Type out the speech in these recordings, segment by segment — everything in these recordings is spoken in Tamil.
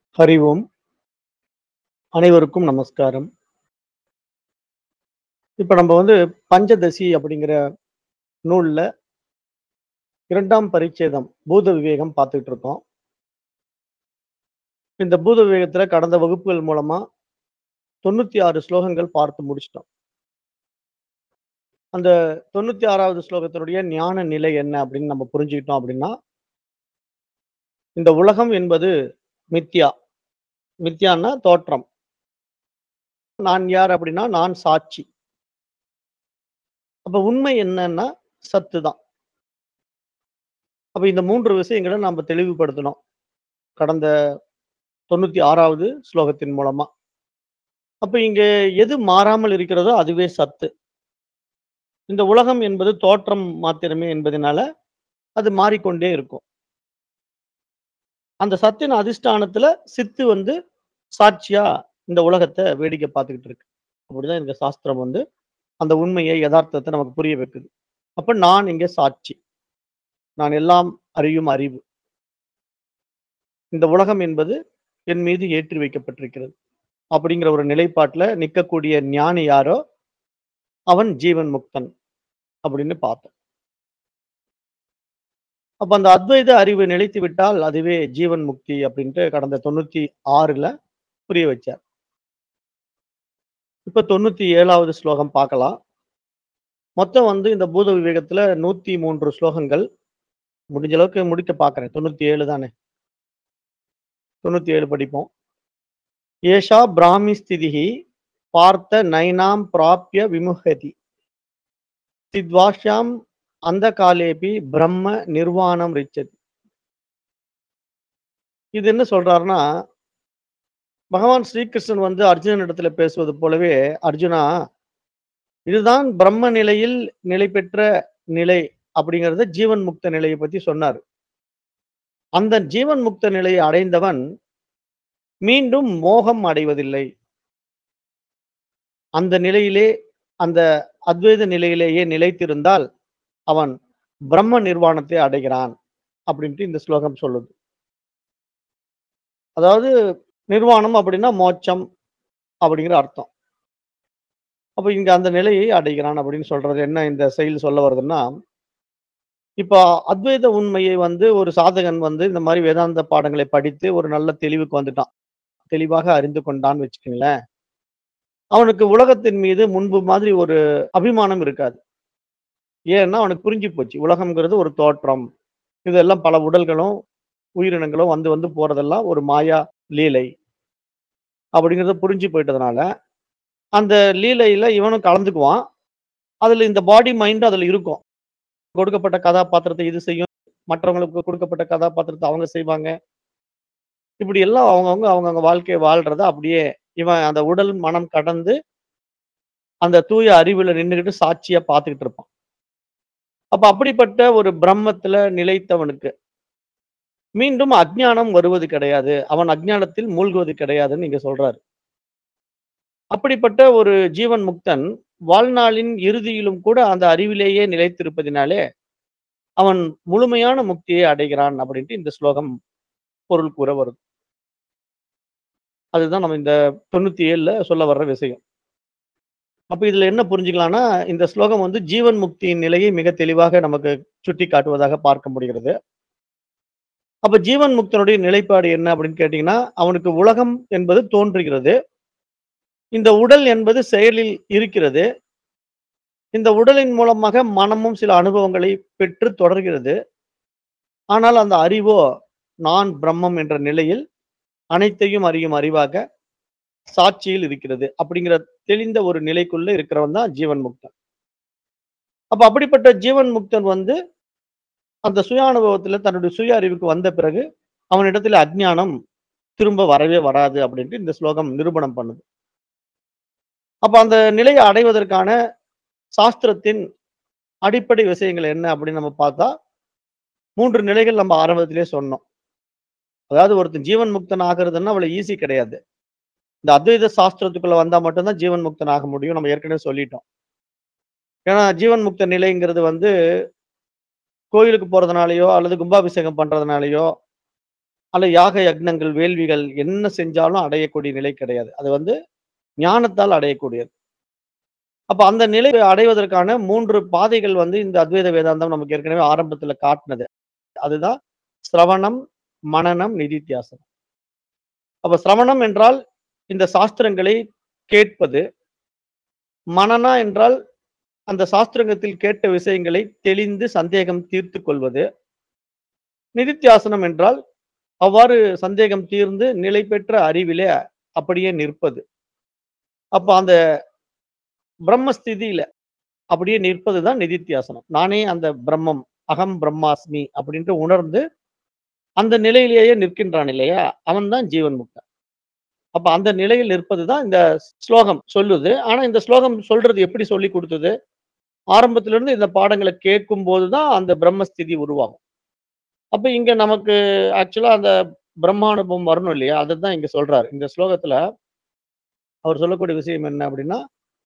ஹரி ஓம் அனைவருக்கும் நமஸ்காரம் இப்ப நம்ம வந்து பஞ்சதசி அப்படிங்கிற நூல்ல இரண்டாம் பரிச்சேதம் பூத விவேகம் பார்த்துட்டு இருக்கோம் இந்த பூத விவேகத்துல கடந்த வகுப்புகள் மூலமா தொண்ணூத்தி ஆறு ஸ்லோகங்கள் பார்த்து முடிச்சிட்டோம் அந்த தொண்ணூத்தி ஆறாவது ஸ்லோகத்தினுடைய ஞான நிலை என்ன அப்படின்னு நம்ம புரிஞ்சுக்கிட்டோம் அப்படின்னா இந்த உலகம் என்பது மித்யா மித்யான்னா தோற்றம் நான் யார் அப்படின்னா நான் சாட்சி அப்ப உண்மை என்னன்னா சத்து தான் அப்ப இந்த மூன்று விஷயங்களை நம்ம தெளிவுபடுத்தணும் கடந்த தொண்ணூத்தி ஆறாவது ஸ்லோகத்தின் மூலமா அப்ப இங்க எது மாறாமல் இருக்கிறதோ அதுவே சத்து இந்த உலகம் என்பது தோற்றம் மாத்திரமே என்பதனால அது மாறிக்கொண்டே இருக்கும் அந்த சத்தின் அதிஷ்டானத்துல சித்து வந்து சாட்சியா இந்த உலகத்தை வேடிக்கை பார்த்துக்கிட்டு இருக்கு அப்படிதான் இந்த சாஸ்திரம் வந்து அந்த உண்மையை யதார்த்தத்தை நமக்கு புரிய வைக்குது அப்ப நான் இங்க சாட்சி நான் எல்லாம் அறியும் அறிவு இந்த உலகம் என்பது என் மீது ஏற்றி வைக்கப்பட்டிருக்கிறது அப்படிங்கிற ஒரு நிலைப்பாட்டுல நிற்கக்கூடிய ஞானி யாரோ அவன் ஜீவன் முக்தன் அப்படின்னு பார்த்தோம் அப்ப அந்த அத்வைத அறிவு நிலைத்து விட்டால் அதுவே ஜீவன் முக்தி அப்படின்ட்டு கடந்த தொண்ணூத்தி ஆறுல புரிய வச்சார் இப்ப தொண்ணூத்தி ஏழாவது ஸ்லோகம் பார்க்கலாம் மொத்தம் வந்து இந்த பூத விவேகத்துல நூத்தி மூன்று ஸ்லோகங்கள் முடிஞ்ச அளவுக்கு முடிக்க பார்க்கறேன் தொண்ணூத்தி ஏழு தானே தொண்ணூத்தி ஏழு படிப்போம் ஏஷா பிராமி ஸ்திதிஹி பார்த்த நைனாம் பிராப்பிய விமுகதி சித்வாஷ்யாம் அந்த காலேபி பிரம்ம நிர்வாணம் ரிச்சதி இது என்ன சொல்றாருன்னா பகவான் ஸ்ரீகிருஷ்ணன் வந்து அர்ஜுனன் இடத்துல பேசுவது போலவே அர்ஜுனா இதுதான் பிரம்ம நிலையில் நிலை பெற்ற நிலை அப்படிங்கறத ஜீவன் முக்த நிலையை பத்தி சொன்னார் அந்த ஜீவன் முக்த நிலையை அடைந்தவன் மீண்டும் மோகம் அடைவதில்லை அந்த நிலையிலே அந்த அத்வைத நிலையிலேயே நிலைத்திருந்தால் அவன் பிரம்ம நிர்வாணத்தை அடைகிறான் அப்படின்ட்டு இந்த ஸ்லோகம் சொல்லுது அதாவது நிர்வாணம் அப்படின்னா மோட்சம் அப்படிங்கிற அர்த்தம் அப்ப இங்க அந்த நிலையை அடைகிறான் அப்படின்னு சொல்றது என்ன இந்த செயல் சொல்ல வருதுன்னா இப்போ அத்வைத உண்மையை வந்து ஒரு சாதகன் வந்து இந்த மாதிரி வேதாந்த பாடங்களை படித்து ஒரு நல்ல தெளிவுக்கு வந்துட்டான் தெளிவாக அறிந்து கொண்டான்னு வச்சுக்கோங்களேன் அவனுக்கு உலகத்தின் மீது முன்பு மாதிரி ஒரு அபிமானம் இருக்காது ஏன்னா அவனுக்கு புரிஞ்சு போச்சு உலகம்ங்கிறது ஒரு தோற்றம் இதெல்லாம் பல உடல்களும் உயிரினங்களும் வந்து வந்து போறதெல்லாம் ஒரு மாயா லீலை அப்படிங்கிறத புரிஞ்சு போயிட்டதுனால அந்த லீலையில இவனும் கலந்துக்குவான் அதுல இந்த பாடி மைண்ட் அதுல இருக்கும் கொடுக்கப்பட்ட கதாபாத்திரத்தை இது செய்யும் மற்றவங்களுக்கு கொடுக்கப்பட்ட கதாபாத்திரத்தை அவங்க செய்வாங்க இப்படி எல்லாம் அவங்கவுங்க அவங்கவுங்க வாழ்க்கையை வாழ்றத அப்படியே இவன் அந்த உடல் மனம் கடந்து அந்த தூய அறிவுல நின்றுகிட்டு சாட்சியா பார்த்துக்கிட்டு இருப்பான் அப்ப அப்படிப்பட்ட ஒரு பிரம்மத்துல நிலைத்தவனுக்கு மீண்டும் அஜ்ஞானம் வருவது கிடையாது அவன் அஜ்ஞானத்தில் மூழ்குவது கிடையாதுன்னு இங்க சொல்றாரு அப்படிப்பட்ட ஒரு ஜீவன் முக்தன் வாழ்நாளின் இறுதியிலும் கூட அந்த அறிவிலேயே நிலைத்திருப்பதினாலே அவன் முழுமையான முக்தியை அடைகிறான் அப்படின்ட்டு இந்த ஸ்லோகம் பொருள் கூற வருது அதுதான் நம்ம இந்த தொண்ணூத்தி ஏழுல சொல்ல வர்ற விஷயம் அப்ப இதுல என்ன புரிஞ்சுக்கலாம்னா இந்த ஸ்லோகம் வந்து ஜீவன் முக்தியின் நிலையை மிக தெளிவாக நமக்கு சுட்டி காட்டுவதாக பார்க்க முடிகிறது அப்ப ஜீவன் முக்தனுடைய நிலைப்பாடு என்ன அப்படின்னு கேட்டீங்கன்னா அவனுக்கு உலகம் என்பது தோன்றுகிறது இந்த உடல் என்பது செயலில் இருக்கிறது இந்த உடலின் மூலமாக மனமும் சில அனுபவங்களை பெற்று தொடர்கிறது ஆனால் அந்த அறிவோ நான் பிரம்மம் என்ற நிலையில் அனைத்தையும் அறியும் அறிவாக சாட்சியில் இருக்கிறது அப்படிங்கிற தெளிந்த ஒரு நிலைக்குள்ள இருக்கிறவன் தான் ஜீவன் முக்தன் அப்ப அப்படிப்பட்ட ஜீவன் முக்தன் வந்து அந்த சுய அனுபவத்துல தன்னுடைய சுய அறிவுக்கு வந்த பிறகு அவனிடத்துல அஜ்ஞானம் திரும்ப வரவே வராது அப்படின்ட்டு இந்த ஸ்லோகம் நிரூபணம் பண்ணுது அப்ப அந்த நிலையை அடைவதற்கான சாஸ்திரத்தின் அடிப்படை விஷயங்கள் என்ன அப்படின்னு நம்ம பார்த்தா மூன்று நிலைகள் நம்ம ஆரம்பத்திலே சொன்னோம் அதாவது ஒருத்தன் ஜீவன் முக்தன் ஆகிறதுன்னா அவ்வளவு ஈஸி கிடையாது இந்த அத்வைத சாஸ்திரத்துக்குள்ள வந்தா மட்டும்தான் ஜீவன் முக்தன் ஆக முடியும் நம்ம ஏற்கனவே சொல்லிட்டோம் ஏன்னா ஜீவன் முக்த நிலைங்கிறது வந்து கோயிலுக்கு போறதுனாலயோ அல்லது கும்பாபிஷேகம் பண்றதுனாலயோ அல்ல யாக யக்னங்கள், வேள்விகள் என்ன செஞ்சாலும் அடையக்கூடிய நிலை கிடையாது. அது வந்து ஞானத்தால் அடையக்கூடியது. அப்ப அந்த நிலை அடைவதற்கான 3 பாதைகள் வந்து இந்த அத்வைத வேதாந்தம் நமக்கு ஏற்கனவே ஆரம்பத்துல காட்டுனது. அதுதான் சிரவணம், மனனம், நிதித்தியாசனம். அப்ப சிரவணம் என்றால் இந்த சாஸ்திரங்களை கேட்பது. மனனா என்றால் அந்த சாஸ்திரங்கத்தில் கேட்ட விஷயங்களை தெளிந்து சந்தேகம் தீர்த்துக் கொள்வது. நிதித்தியாசனம் என்றால் அவ்வாறு சந்தேகம் தீர்ந்து நிலை பெற்ற அறிவிலே அப்படியே நிற்பது. அப்ப அந்த பிரம்ம ஸ்திதியில அப்படியே நிற்பது தான் நிதித்தியாசனம். நானே அந்த பிரம்மம், அகம் பிரம்மாஸ்மி அப்படின்ட்டு உணர்ந்து அந்த நிலையிலேயே நிற்கின்றான் இல்லையா? அவன் தான் ஜீவன் முக்தன். அப்ப அந்த நிலையில் நிற்பது தான் இந்த ஸ்லோகம் சொல்லுது. ஆனா இந்த ஸ்லோகம் சொல்றது எப்படி சொல்லிக் குடுத்தது? ஆரம்பத்திலிருந்து இந்த பாடங்கள கேட்கும்போது தான் அந்த பிரம்ம ஸ்திதி உருவாகும். அப்ப இங்க நமக்கு ஆக்சுவலா அந்த பிரம்மானுபவம் வரணும் இல்லையா? அததான் இங்க சொல்றாரு. இந்த ஸ்லோகத்துல அவர் சொல்லக்கூடிய விஷயம் என்ன அப்படின்னா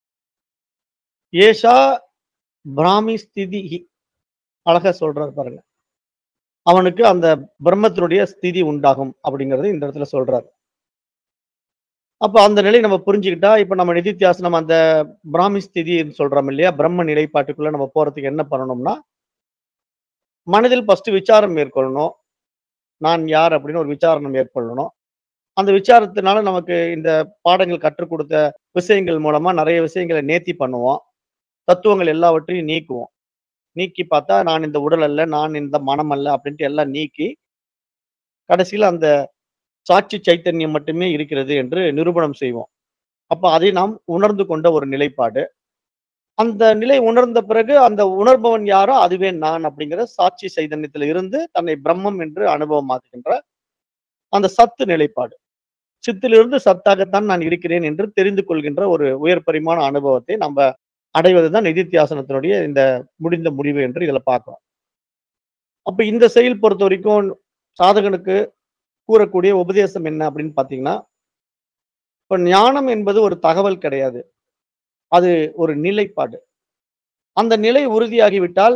ஏஷா பிராமி ஸ்திதிஹி அழகா சொல்றாரு பாருங்க. அவனுக்கு அந்த பிரம்மத்தினுடைய ஸ்திதி உண்டாகும் அப்படிங்கிறது இந்த இடத்துல சொல்றாரு. அப்ப அந்த நிலையை நம்ம புரிஞ்சுக்கிட்டா, இப்ப நம்ம நிதித்தியாசனம் அந்த பிராமி ஸ்திதின்னு சொல்றோம் இல்லையா? பிரம்ம நிலைப்பாட்டுக்குள்ள நம்ம போறதுக்கு என்ன பண்ணணும்னா மனதில் ஃபர்ஸ்ட் விசாரம் மேற்கொள்ளணும். நான் யார் அப்படின்னு ஒரு விசாரணை மேற்கொள்ளணும். அந்த விசாரத்தினால நமக்கு இந்த பாடங்கள் கற்றுக் கொடுத்த விஷயங்கள் மூலமா நெறைய விஷயங்கள நேர்த்தி பண்ணுவோம். தத்துவங்கள் எல்லாவற்றையும் நீக்குவோம். நீக்கி பார்த்தா, நான் இந்த உடல் அல்ல, நான் இந்த மனம் அல்ல அப்படின்ட்டு எல்லாம் நீக்கி, கடைசியில அந்த சாட்சி சைத்தன்யம் மட்டுமே இருக்கிறது என்று நிரூபணம் செய்வோம். அப்ப அதை நாம் உணர்ந்து கொண்ட ஒரு நிலைப்பாடு. அந்த நிலை உணர்ந்த பிறகு அந்த உணர்பவன் யாரோ அதுவே நான் அப்படிங்கிற சாட்சி சைதன்யத்தில இருந்து தன்னை பிரம்மம் என்று அனுபவமாக்குகின்ற அந்த சத்து நிலைப்பாடு. சித்திலிருந்து சத்தாகத்தான் நான் இருக்கிறேன் என்று தெரிந்து கொள்கின்ற ஒரு உயர் பரிமாண அனுபவத்தை நம்ப அடைவதுதான் நிதித்தியாசனத்தினுடைய இந்த முடிந்த முடிவு என்று இதுல பார்க்கிறோம். அப்ப இந்த செயல் பொறுத்தவரைக்கும் சாதகனுக்கு கூறக்கூடிய உபதேசம் என்ன அப்படின்னு பார்த்தீங்கன்னா, இப்ப ஞானம் என்பது ஒரு தகவல் கிடையாது. அது ஒரு நிலைப்பாடு. அந்த நிலை உறுதியாகிவிட்டால்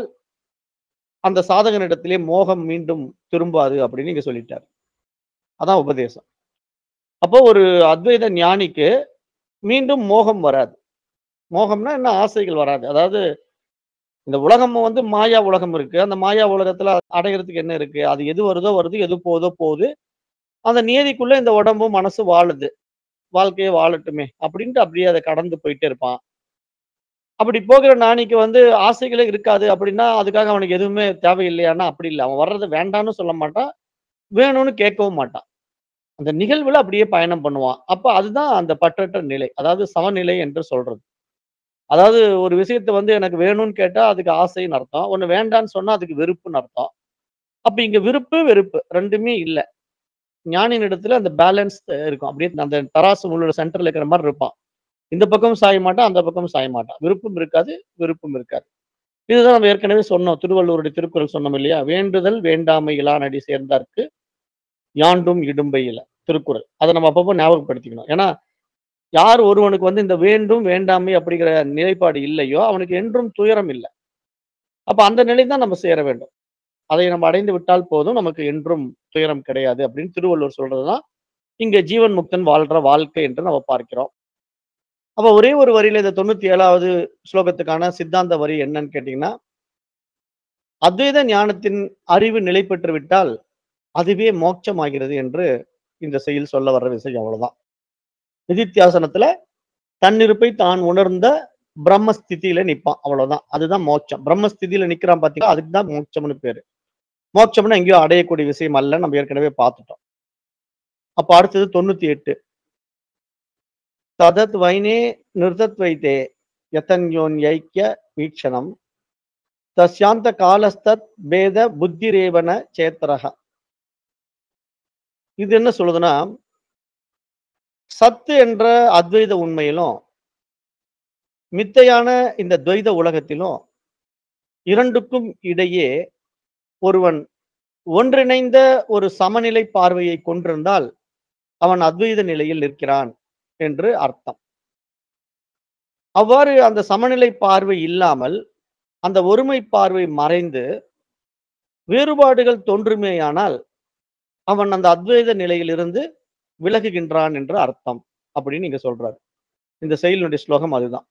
அந்த சாதகனிடத்திலே மோகம் மீண்டும் திரும்பாது அப்படின்னு இங்க சொல்லிட்டார். அதான் உபதேசம். அப்போ ஒரு அத்வைத ஞானிக்கு மீண்டும் மோகம் வராது. மோகம்னா என்ன ஆசைகள் வராது. அதாவது இந்த உலகம் வந்து மாயா உலகம் இருக்கு. அந்த மாயா உலகத்துல அடையறதுக்கு என்ன இருக்கு? அது எது வருதோ வருது, எது போதோ போகுது. அந்த நியதிக்குள்ள இந்த உடம்பும், மனசும் வாழுது. வாழ்க்கையே வாழட்டுமே அப்படின்ட்டு அப்படியே அத கடந்து போயிட்டே இருப்பான். அப்படி போகிற ஞானிக்கு வந்து ஆசைகளே இருக்காது அப்படின்னா, அதுக்காக அவனுக்கு எதுவுமே தேவையில்லையான்னா, அப்படி இல்ல. அவன் வர்றத வேண்டான்னு சொல்ல மாட்டான். வேணும்னு கேட்கவும் மாட்டான். அந்த நிகழ்வுல அப்படியே பயணம் பண்ணுவான். அப்ப அதுதான் அந்த பற்றற்ற நிலை. அதாவது சமநிலை என்று சொல்றது. அதாவது ஒரு விஷயத்த வந்து எனக்கு வேணும்னு கேட்டா அதுக்கு ஆசைன்னு அர்த்தம். ஒண்ணு வேண்டான்னு சொன்னா அதுக்கு வெறுப்புன்னு அர்த்தம். அப்ப இங்க விருப்பு, வெறுப்பு 2மே இல்ல. ஞானியினிடத்துல அந்த பேலன்ஸ் இருக்கும். அப்படியே அந்த தராசு முள்ளோட சென்டர்ல இருக்கிற மாரி இருப்பான். இந்த பக்கமும் சாய மாட்டான், அந்த பக்கமும் சாய மாட்டான். விருப்பும் இருக்காது, வெறுப்பும் இருக்காது. இதுதான் நம்ம ஏற்கனவே சொன்னோம். திருவள்ளுவருடைய திருக்குறள் சொன்னோம் இல்லையா? "வேண்டுதல் வேண்டாமை இலானடி சேர்ந்தார்க்கு யாண்டும் இடும்பை இல" திருக்குறள். அத நம்ம அப்பப்போ ஞாபகப்படுத்திக்கணும். ஏன்னா, யார் ஒருவனுக்கு வந்து இந்த வேண்டும், வேண்டாமை அப்படிங்கிற நிலைப்பாடு இல்லையோ, அவனுக்கு என்றும் துயரம் இல்ல. அப்ப அந்த நிலை தான் நம்ம சேர வேண்டும். அதை நம்ம அடைந்து விட்டால் போதும், நமக்கு என்றும் துயரம் கிடையாது அப்படின்னு திருவள்ளுவர் சொல்றதுதான், இங்க ஜீவன் முக்தன் வாழ்ற வாழ்க்கை என்று நம்ம பார்க்கிறோம். அப்ப ஒரே ஒரு வரியில இந்த 97வது ஸ்லோகத்துக்கான சித்தாந்த வரி என்னன்னு கேட்டீங்கன்னா அத்வைத ஞானத்தின் அறிவு நிலை பெற்று விட்டால், அதுவே மோட்சமாகிறது என்று இந்த செயல் சொல்ல வர்ற விஷயம் அவ்வளவுதான். நிதித்தியாசனத்துல தன்னிருப்பை தான் உணர்ந்த பிரம்ம ஸ்திதியில நிப்பான். அவ்வளவுதான். அதுதான் மோட்சம். பிரம்ம ஸ்திதியில நிக்கிறான் பார்த்தீங்களா? அதுக்கு தான் மோட்சம்னு பேரு. மோட்சம்னா எங்கேயோ அடையக்கூடிய விஷயம் அல்ல. நம்ம ஏற்கனவே பார்த்துட்டோம். அப்ப அடுத்தது 98. ததத் வைனே நிர்தத்வைதே யதன்யோன்யைக்ய வீக்ஷணம் தஸ்யாந்த காலஸ்தத் பேத புத்திரேவன சேத்தரஹ. இது என்ன சொல்லுதுன்னா, சத்து என்ற அத்வைத உண்மையிலும், மித்தையான இந்த துவைத உலகத்திலும் 2க்கும் இடையே ஒருவன் ஒன்றிணைந்த ஒரு சமநிலை பார்வையை கொண்டிருந்தால், அவன் அத்வைத நிலையில் நிற்கிறான் என்று அர்த்தம். அவ்வாறு அந்த சமநிலை பார்வை இல்லாமல், அந்த ஒருமை பார்வை மறைந்து, வேறுபாடுகள் தோன்றுமேயானால், அவன் அந்த அத்வைத நிலையிலிருந்து விலகுகின்றான் என்று அர்த்தம் அப்படின்னு இங்க சொல்றாரு இந்த செயலினுடைய ஸ்லோகம் அதுதான்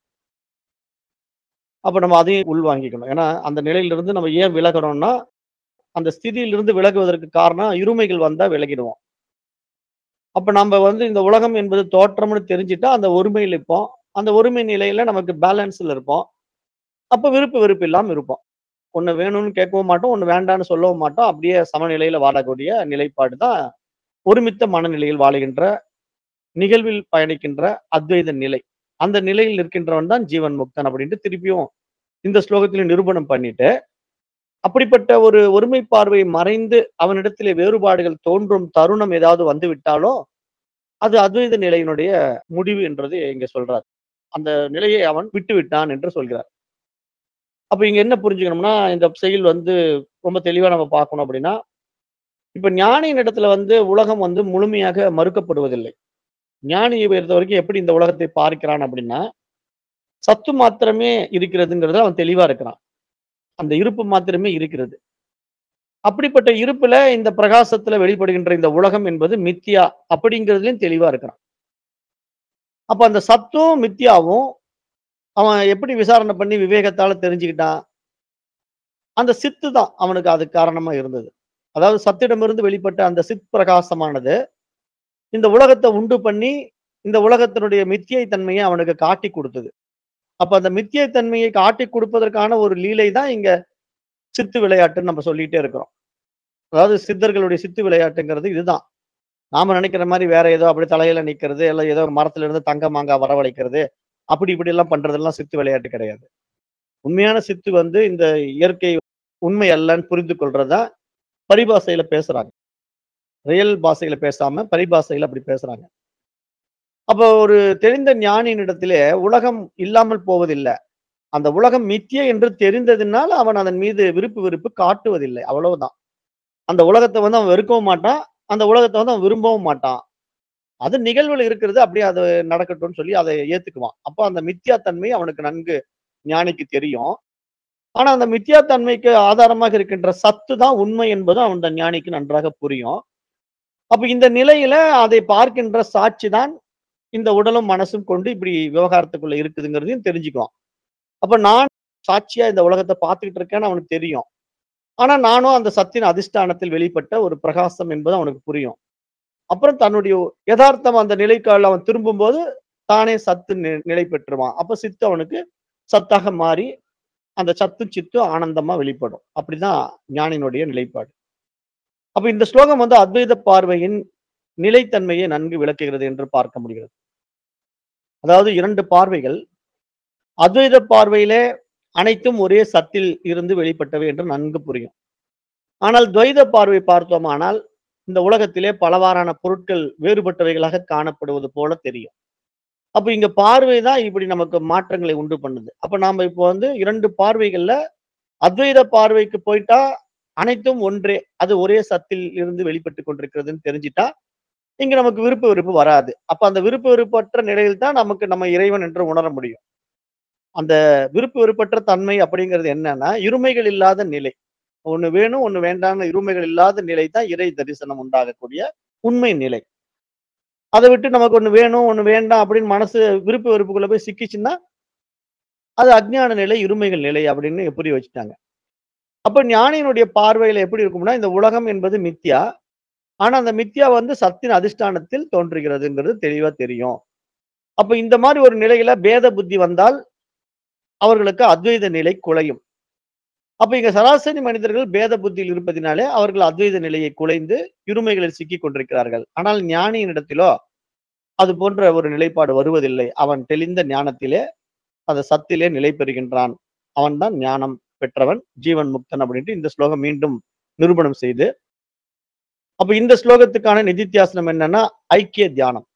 அப்ப நம்ம அதையும் உள்வாங்கிக்கணும் ஏன்னா அந்த நிலையிலிருந்து நம்ம ஏன் விலகணும்னா அந்த ஸ்திதியிலிருந்து விலகுவதற்கு காரணம் இருமைகள் வந்தா விலகிடுவோம் அப்ப நம்ம வந்து இந்த உலகம் என்பது தோற்றம்னு தெரிஞ்சுட்டா அந்த ஒருமையில் இருப்போம் அந்த ஒருமை நிலையில நமக்கு பேலன்ஸ்ல இருப்போம் அப்ப விருப்பு வெறுப்பு இல்லாம இருப்போம் ஒண்ணு வேணும்னு கேட்கவும் மாட்டோம் ஒண்ணு வேண்டாம்னு சொல்லவும் மாட்டோம் அப்படியே சமநிலையில வாழக்கூடிய நிலைப்பாடு தான் ஒருமித்த மனநிலையில் வாழுகின்ற நிகழ்வில் பயணிக்கின்ற அத்வைத நிலை அந்த நிலையில் இருக்கின்றவன் தான் ஜீவன் முக்தன் அப்படின்ட்டு திருப்பியும் இந்த ஸ்லோகத்தில நிரூபணம் பண்ணிட்டு அப்படிப்பட்ட ஒரு ஒருமை பார்வை மறைந்து அவனிடத்திலே வேறுபாடுகள் தோன்றும் தருணம் ஏதாவது வந்து விட்டாலோ அது அத்வைத நிலையினுடைய முடிவு என்றது இங்க சொல்றார் அந்த நிலையை அவன் விட்டு விட்டான் என்று சொல்கிறார் அப்ப இங்க என்ன புரிஞ்சுக்கணும்னா இந்த செயல் வந்து ரொம்ப தெளிவா நம்ம பார்க்கணும் அப்படின்னா இப்ப ஞானியின் இடத்துல வந்து உலகம் வந்து முழுமையாக மறுக்கப்படுவதில்லை ஞானியை பொறுத்த வரைக்கும் எப்படி இந்த உலகத்தை பார்க்கிறான் அப்படின்னா சத்து மாத்திரமே இருக்கிறதுங்கிறது அவன் தெளிவா இருக்கிறான் அந்த இருப்பு மாத்திரமே இருக்கிறது அப்படிப்பட்ட இருப்புல இந்த பிரகாசத்துல வெளிப்படுகின்ற இந்த உலகம் என்பது மித்தியா அப்படிங்கிறதுலயும் தெளிவா இருக்கிறான் அப்ப அந்த சத்தும் மித்தியாவும் அவன் எப்படி விசாரணை பண்ணி விவேகத்தால தெரிஞ்சுக்கிட்டான் அந்த சித்து தான் அவனுக்கு அது காரணமா இருந்தது அதாவது சத்திடமிருந்து வெளிப்பட்ட அந்த சித் பிரகாசமானது இந்த உலகத்தை உண்டு பண்ணி இந்த உலகத்தினுடைய மித்தியை தன்மையை அவனுக்கு காட்டி கொடுத்தது அப்ப அந்த மித்தியை தன்மையை காட்டி கொடுப்பதற்கான ஒரு லீலை தான் இங்க சித்து விளையாட்டுன்னு நம்ம சொல்லிட்டே இருக்கிறோம் அதாவது சித்தர்களுடைய சித்து விளையாட்டுங்கிறது இதுதான் நாம நினைக்கிற மாதிரி வேற ஏதோ அப்படி தலையில நிக்கிறது இல்ல ஏதோ மரத்துல இருந்து தங்க மாங்காய் வரவழைக்கிறது அப்படி இப்படி எல்லாம் பண்றதெல்லாம் சித்து விளையாட்டு கிடையாது உண்மையான சித்து வந்து இந்த இயற்கை உண்மை அல்லன்னு புரிந்து கொள்றதா பரிபாசையில பேசுறாங்க ரியல் பாஷையில பேசாம பரிபாஷையில அப்படி பேசுறாங்க அப்போ ஒரு தெரிந்த ஞானியினிடத்திலே உலகம் இல்லாமல் போவதில்லை அந்த உலகம் மித்திய என்று தெரிந்ததுனால அவன் அதன் மீது விருப்பு வெறுப்பு காட்டுவதில்லை அவ்வளவுதான் அந்த உலகத்தை வந்து அவன் வெறுக்கவும் மாட்டான் அந்த உலகத்தை வந்து அவன் விரும்பவும் மாட்டான் அது நிகழ்வுல இருக்கிறது அப்படியே அது நடக்கட்டும்னு சொல்லி அதை ஏத்துக்குவான் அப்போ அந்த மித்தியா தன்மை அவனுக்கு நன்கு ஞானிக்கு தெரியும் ஆனா அந்த மித்தியா தன்மைக்கு ஆதாரமாக இருக்கின்ற சத்து தான் உண்மை என்பது அந்த ஞானிக்கு நன்றாக புரியும் அப்ப இந்த நிலையில அதை பார்க்கின்ற சாட்சி தான் இந்த உடலும் மனசும் கொண்டு இப்படி விவகாரத்துக்குள்ள இருக்குதுங்கிறதையும் தெரிஞ்சுக்குவான் அப்ப நான் சாட்சியா இந்த உலகத்தை பார்த்துக்கிட்டு இருக்கேன்னு அவனுக்கு தெரியும் ஆனா நானும் அந்த சத்தின் அதிஷ்டானத்தில் வெளிப்பட்ட ஒரு பிரகாசம் என்பது அவனுக்கு புரியும் அப்புறம் தன்னுடைய யதார்த்தம் அந்த நிலைக்கால் அவன் திரும்பும்போது தானே சத்து நி- நிலை பெற்றுவான் அப்ப சித்து அவனுக்கு சத்தாக மாறி அந்த சத்து சித்து ஆனந்தமா வெளிப்படும் அப்படிதான் ஞானியினுடைய நிலைப்பாடு அப்ப இந்த ஸ்லோகம் வந்து அத்வைத பார்வையின் நிலைத்தன்மையை நன்கு விளக்குகிறது என்று பார்க்க முடிகிறது அதாவது இரண்டு பார்வைகள் அத்வைத பார்வையிலே அனைத்தும் ஒரே சத்தில் இருந்து வெளிப்பட்டவை என்று நன்கு புரியும் ஆனால் துவைத பார்வை பார்த்தோமானால் இந்த உலகத்திலே பலவாறான பொருட்கள் வேறுபட்டவைகளாக காணப்படுவது போல தெரியும் அப்ப இங்க பார்வை தான் இப்படி நமக்கு மாற்றங்களை உண்டு பண்ணுது அப்ப நாம இப்போ வந்து இரண்டு பார்வைகள்ல அத்வைத பார்வைக்கு போயிட்டா அனைத்தும் ஒன்றே அது ஒரே சத்தில் இருந்து வெளிப்பட்டு கொண்டிருக்கிறதுன்னு தெரிஞ்சிட்டா இங்க நமக்கு விருப்ப வெறுப்பு வராது அப்ப அந்த விருப்ப வெறுப்பற்ற நிலையில் தான் நமக்கு நம்ம இறைவன் என்று உணர முடியும் அந்த விருப்ப வெறுப்பற்ற தன்மை அப்படிங்கிறது என்னன்னா இருமைகள் இல்லாத நிலை ஒண்ணு வேணும் ஒண்ணு வேண்டாம்னு இருமைகள் இல்லாத நிலை தான் இறை தரிசனம் உண்டாகக்கூடிய உண்மை நிலை அதை விட்டு நமக்கு ஒண்ணு வேணும் ஒண்ணு வேண்டாம் அப்படின்னு மனசு விருப்ப வெறுப்புக்குள்ள போய் சிக்கிச்சுன்னா அது அஜ்ஞான நிலை இருமைகள் நிலை அப்படின்னு புரிய வச்சுட்டாங்க அப்ப ஞானியினுடைய பார்வையில எப்படி இருக்கும்னா இந்த உலகம் என்பது மித்யா ஆனா அந்த மித்யா வந்து சத்தின் அதிஷ்டானத்தில் தோன்றுகிறதுங்கிறது தெளிவா தெரியும் அப்ப இந்த மாதிரி ஒரு நிலையில பேத புத்தி வந்தால் அவர்களுக்கு அத்வைத நிலை குலையும் அப்ப இங்க சராசரி மனிதர்கள் பேத புத்தியில் இருப்பதினாலே அவர்கள் அத்வைத நிலையை குலைந்து இருமைகளில் சிக்கிக் கொண்டிருக்கிறார்கள் ஆனால் ஞானியினிடத்திலோ அது போன்ற ஒரு நிலைப்பாடு வருவதில்லை அவன் தெளிந்த ஞானத்திலே அந்த சத்திலே நிலை பெறுகின்றான் அவன்தான் ஞானம் பெற்றவன் ஜீவன் முக்தன் அப்படின்ட்டு இந்த ஸ்லோகம் மீண்டும் நிரூபணம் செய்து அப்ப இந்த ஸ்லோகத்துக்கான நிதித்தியாசனம் என்னன்னா ஐக்கிய தியானம்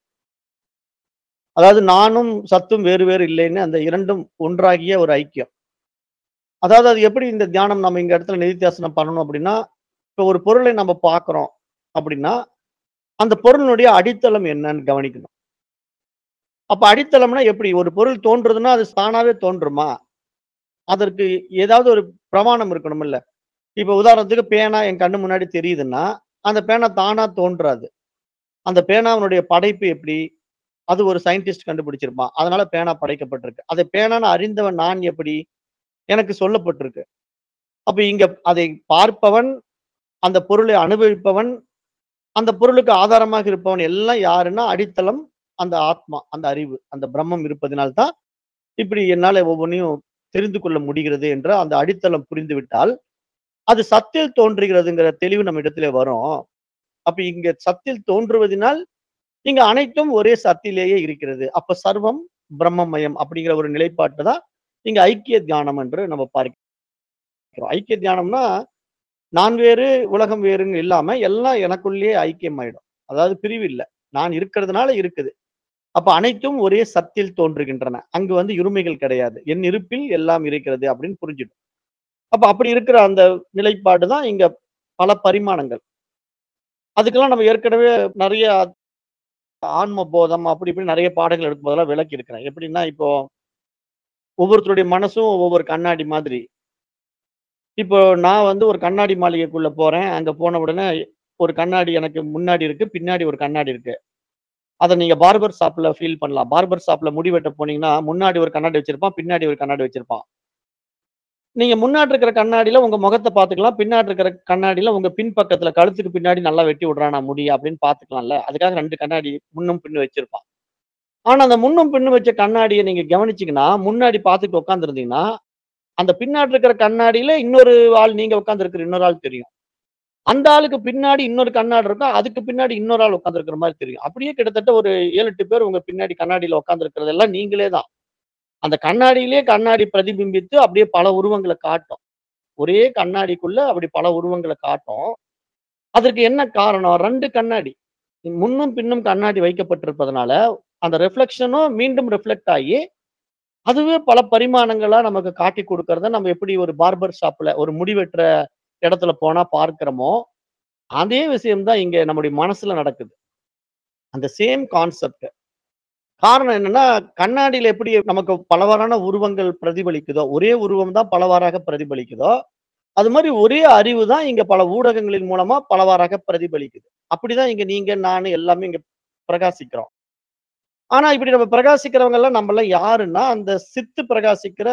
அதாவது நானும் சத்தும் வேறு வேறு இல்லைன்னு அந்த இரண்டும் ஒன்றாகிய ஒரு ஐக்கியம் அதாவது அது எப்படி இந்த தியானம் நம்ம இங்க இடத்துல நிதித்தியாசனம் பண்ணணும் அப்படின்னா இப்ப ஒரு பொருளை நம்ம பார்க்கிறோம் அப்படின்னா அந்த பொருளினுடைய அடித்தளம் என்னன்னு கவனிக்கணும் அப்ப அடித்தளம்னா எப்படி ஒரு பொருள் தோன்றுதுன்னா அது தானாவே தோன்றுமா அதற்கு ஏதாவது ஒரு பிரமாணம் இருக்கணும் இல்ல இப்ப உதாரணத்துக்கு பேனா என் கண்ணு முன்னாடி தெரியுதுன்னா அந்த பேனா தானா தோன்றாது. அந்த பேனாவினுடைய படைப்பு எப்படி? அது ஒரு சயின்டிஸ்ட் கண்டுபிடிச்சிருப்பான். அதனால பேனா படைக்கப்பட்டிருக்கு. அதை பேனான்னு அறிந்தவன் நான் எப்படி? எனக்கு சொல்லப்பட்டிருக்கு. அப்ப இங்க அதை பார்ப்பவன், அந்த பொருளை அனுபவிப்பவன், அந்த பொருளுக்கு ஆதாரமாக இருப்பவன் எல்லாம் யாருன்னா, அடித்தளம் அந்த ஆத்மா, அந்த அறிவு, அந்த பிரம்மம் இருப்பதினால் தான், இப்படி என்னால ஒவ்வொன்னையும் தெரிந்து கொள்ள முடிகிறது என்ற அந்த அடித்தளம் புரிந்துவிட்டால், அது சத்தில் தோன்றுகிறதுங்கிற தெளிவு நம்மிடத்திலே வரும். அப்ப இங்க சத்தில் தோன்றுவதினால், இங்க அனைத்தும் ஒரே சத்திலேயே இருக்கிறது. அப்ப சர்வம் பிரம்மமயம் அப்படிங்கிற ஒரு நிலைப்பாட்டு தான், இங்க ஐக்கிய தியானம் என்று நம்ம பார்க்கிறோம். ஐக்கிய தியானம்னா, நான் வேறு, உலகம் வேறுன்னு இல்லாம, எல்லாம் எனக்குள்ளேயே ஐக்கியமாயிடும். அதாவது பிரிவு இல்ல. நான் இருக்கிறதுனால இருக்குது. அப்ப அனைத்தும் ஒரே சத்தில் தோன்றுகின்றன. அங்கு வந்து இருமைகள் கிடையாது. என் இருப்பில் எல்லாம் இருக்கிறது அப்படின்னு புரிஞ்சிடும். அப்ப அப்படி இருக்கிற அந்த நிலைப்பாடு தான் இங்க பல பரிமாணங்கள். அதுக்கெல்லாம் நம்ம ஏற்கனவே நெறைய ஆன்ம போதம் அப்படி இப்படின்னு நெறைய பாடங்கள் எடுக்கும்போதெல்லாம் விளக்கி இருக்கிறேன். எப்படின்னா, இப்போ ஒவ்வொருத்தருடைய மனசும் ஒவ்வொரு கண்ணாடி மாதிரி. இப்போ நான் வந்து ஒரு கண்ணாடி மாளிகைக்குள்ள போறேன். அங்க போன உடனே ஒரு கண்ணாடி எனக்கு முன்னாடி இருக்கு, பின்னாடி ஒரு கண்ணாடி இருக்கு. அத நீங்க பார்பர் ஷாப்ல ஃபீல் பண்ணலாம். பார்பர் ஷாப்ல முடி வெட்ட போனீங்கன்னா, முன்னாடி ஒரு கண்ணாடி வச்சிருப்பான், பின்னாடி ஒரு கண்ணாடி வச்சிருப்பான். நீங்க முன்னாடி இருக்கிற கண்ணாடியில உங்க முகத்த பார்த்துக்கலாம். பின்னாடி இருக்கிற கண்ணாடியில உங்க பின்பக்கத்துல கழுத்துக்கு பின்னாடி நல்லா வெட்டி விடுறானா முடிய அப்படின்னு பார்த்துக்கலாம்ல. அதுக்காக 2 கண்ணாடி முன்னும் பின்னும் வச்சிருப்பான். ஆனா, அந்த முன்னும் பின்னும் வச்ச கண்ணாடிய நீங்க கவனிச்சீங்கன்னா, முன்னாடி பார்த்துட்டு உட்கார்ந்திருந்தீங்கன்னா, அந்த பின்னாடி இருக்கிற கண்ணாடியில இன்னொரு ஆள் நீங்க உட்கார்ந்திருக்கிற இன்னொரு ஆள் தெரியும். அந்த ஆளுக்கு பின்னாடி இன்னொரு கண்ணாடி இருக்கும். அதுக்கு பின்னாடி இன்னொரு ஆள் உட்கார்ந்திருக்கிற மாரி தெரியும். அப்படியே கிட்டத்தட்ட ஒரு 7, 8 பேர் உங்க பின்னாடி கண்ணாடியில உட்கார்ந்திருக்கிறதெல்லாம் நீங்களே தான். அந்த கண்ணாடியிலேயே கண்ணாடி பிரதிபிம்பித்து அப்படியே பல உருவங்கள காட்டும். ஒரே கண்ணாடிக்குள்ள அப்படி பல உருவங்கள காட்டும். அதற்கு என்ன காரணம்? 2 கண்ணாடி. முன்னும் பின்னும் கண்ணாடி வைக்கப்பட்டிருப்பதனால, அந்த ரிஃப்ளெக்ஷனும் மீண்டும் ரிஃப்ளெக்ட் ஆகி, அதுவே பல பரிமாணங்களா நமக்கு காட்டிக் குடுக்கிறத நம்ம எப்படி ஒரு பார்பர் ஷாப்ல ஒரு முடி வெட்டுற இடத்துல போனா பார்க்கிறோமோ, அதே விஷயம் தான் இங்க நம்முடைய மனசுல நடக்குது. அந்த சேம் கான்செப்ட். காரணம் என்னன்னா, கண்ணாடியில எப்படி நமக்கு பலவாறான உருவங்கள் பிரதிபலிக்குதோ, ஒரே உருவம் தான் பலவாறாக பிரதிபலிக்குதோ, அது மாரி ஒரே அறிவு தான் இங்க பல ஊடகங்களின் மூலமா பலவாறாக பிரதிபலிக்குது. அப்படிதான் இங்க நீங்க, நானு எல்லாமே இங்க பிரகாசிக்கிறோம். ஆனா, இப்படி நம்ம பிரகாசிக்கிறவங்க எல்லாம் நம்மலாம் யாருன்னா, அந்த சித்து பிரகாசிக்கிற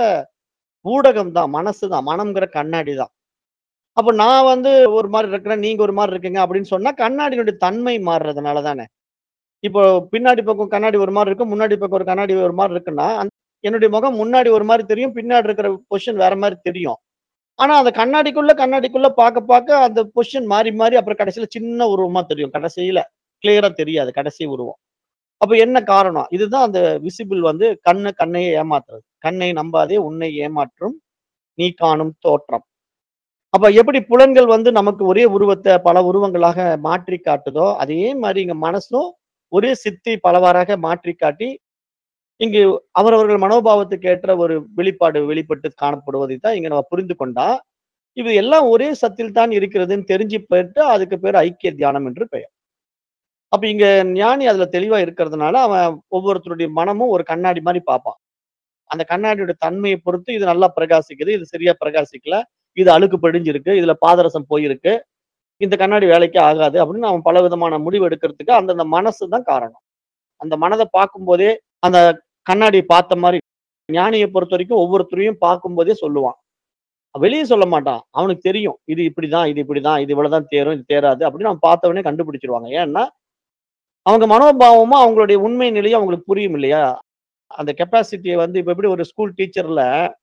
ஊடகம் தான், மனசு தான், மனம்ங்கிற கண்ணாடி தான். அப்ப நான் வந்து ஒரு மாரி இருக்கிறேன், நீங்க ஒரு மாரி இருக்கீங்க அப்படின்னு சொன்னா, கண்ணாடியினுடைய தன்மை மாறுறதுனால தானே. இப்போ பின்னாடி பக்கம் கண்ணாடி ஒரு மாரி இருக்கும், முன்னாடி பக்கம் ஒரு கண்ணாடி ஒரு மாரி இருக்குன்னா, அந் என்னுடைய முகம் முன்னாடி ஒரு மாரி தெரியும், பின்னாடி இருக்கிற பொசிஷன் வேற மாரி தெரியும். ஆனா, அந்த கண்ணாடிக்குள்ள கண்ணாடிக்குள்ள பாக்க பாக்க அந்த பொசிஷன் மாறி மாறி அப்புறம் கடைசியில சின்ன உருவமா தெரியும். கடைசியில கிளியரா தெரியாது கடைசி உருவம். அப்ப என்ன காரணம்? இதுதான் அந்த விசிபிள் வந்து கண்ணு கண்ணையே ஏமாத்துறது. "கண்ணை நம்பாதே உன்னை ஏமாற்றும் நீ காணும் தோற்றம்." அப்ப எப்படி புலன்கள் வந்து நமக்கு ஒரே உருவத்த பல உருவங்களாக மாற்றி காட்டுதோ, அதே மாரி இங்க மனசும் ஒரே சித்தை பலவாறாக மாற்றி காட்டி, இங்கு அவரவர்கள் மனோபாவத்துக்கு ஏற்ற ஒரு வெளிப்பாடு வெளிப்பட்டு காணப்படுவதை தான் இங்க நம்ம புரிந்து கொண்டா, இது எல்லாம் ஒரே சத்தில் தான் இருக்கிறதுன்னு தெரிஞ்சு போயிட்டு, அதுக்கு பேரு ஐக்கிய தியானம் என்று பெயர். அப்ப இங்க ஞானி அதுல தெளிவா இருக்கிறதுனால, அவன் ஒவ்வொருத்தருடைய மனமும் ஒரு கண்ணாடி மாரி பார்ப்பான். அந்த கண்ணாடியோட தன்மைய பொறுத்து இது நல்லா பிரகாசிக்குது, இது சரியா பிரகாசிக்கல, இது அழுக்கு படிஞ்சிருக்கு, இதுல பாதரசம் போயிருக்கு, இந்த கண்ணாடி வேலைக்கே ஆகாது அப்படின்னு அவன் பலவிதமான முடிவு எடுக்கிறதுக்கு அந்தந்த மனசு தான் காரணம். அந்த மனத பார்க்கும்போதே, அந்த கண்ணாடிய பார்த்த மாரி ஞானிய பொறுத்தவரைக்கும் ஒவ்வொருத்தரையும் பார்க்கும்போதே சொல்லுவான். வெளிய சொல்ல மாட்டான். அவனுக்கு தெரியும். இது இப்படிதான், இது இப்படிதான், இது இவ்வளவுதான் தேரும், இது தேராது அப்படின்னு அவன் பார்த்தவனே கண்டுபிடிச்சுருவாங்க. ஏன்னா, அவங்க மனோபாவமும் அவங்களுடைய உண்மை நிலையும் அவங்களுக்கு புரியும் இல்லையா? அந்த கெப்பாசிட்டிய வந்து இப்ப எப்படி ஒரு ஸ்கூல் டீச்சர்ல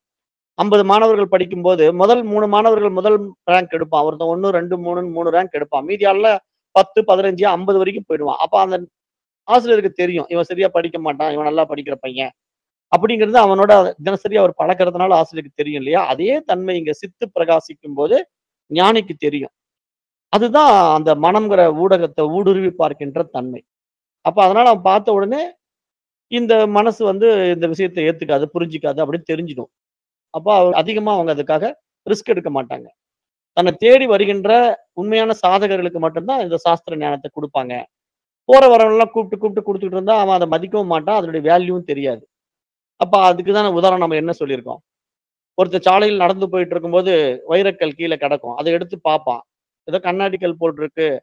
50 மாணவர்கள் படிக்கும்போது, முதல் 3 மாணவர்கள் முதல் ரேங்க் எடுப்பான். ஒருத்தன் 1, 2, 3ன்னு 3 ரேங்க் எடுப்பான். மீதி ஆள்லாம் 10, 15, 50 வரைக்கும் போயிடுவான். அப்ப அந்த ஆசிரியருக்கு தெரியும். இவன் சரியா படிக்க மாட்டான். இவன் நல்லா படிக்கிற பையன். அப்படிங்கிறது அவனோட தினசரி அவர் பழக்கறதுனால ஆசிரியருக்கு தெரியும் இல்லையா? அதே தன்மை இங்க சித்து பிரகாசிக்கும்போது ஞானிக்கு தெரியும். அதுதான் அந்த மனம்ங்கிற ஊடகத்த ஊடுருவி பார்க்கின்ற தன்மை. அப்ப அதனால அவன் பார்த்த உடனே, இந்த மனசு வந்து இந்த விஷயத்த ஏத்துக்காது, புரிஞ்சுக்காது அப்படின்னு தெரிஞ்சிடும். அப்ப அவ அதிகமா அவங்க அதுக்காக ரிஸ்க் எடுக்க மாட்டாங்க. தன்னை தேடி வருகின்ற உண்மையான சாதகர்களுக்கு மட்டும் தான் இந்த சாஸ்திர ஞானத்த குடுப்பாங்க. போற வரவன்லாம் கூப்பிட்டு கூப்பிட்டு குடுத்துட்டு இருந்தா, அவன் அத மதிக்கவும் மாட்டான். அதனுடைய வேல்யூவும் தெரியாது. அப்ப அதுக்கு தான உதாரணம் நம்ம என்ன சொல்லியிருக்கோம். ஒருத்தன் சாலையில் நடந்து போயிட்டு இருக்கும்போது, வைரக்கல் கீழ கிடக்கும். அத எடுத்து பார்ப்பான். ஏதோ கண்ணாடி கல் போல் இருக்கு.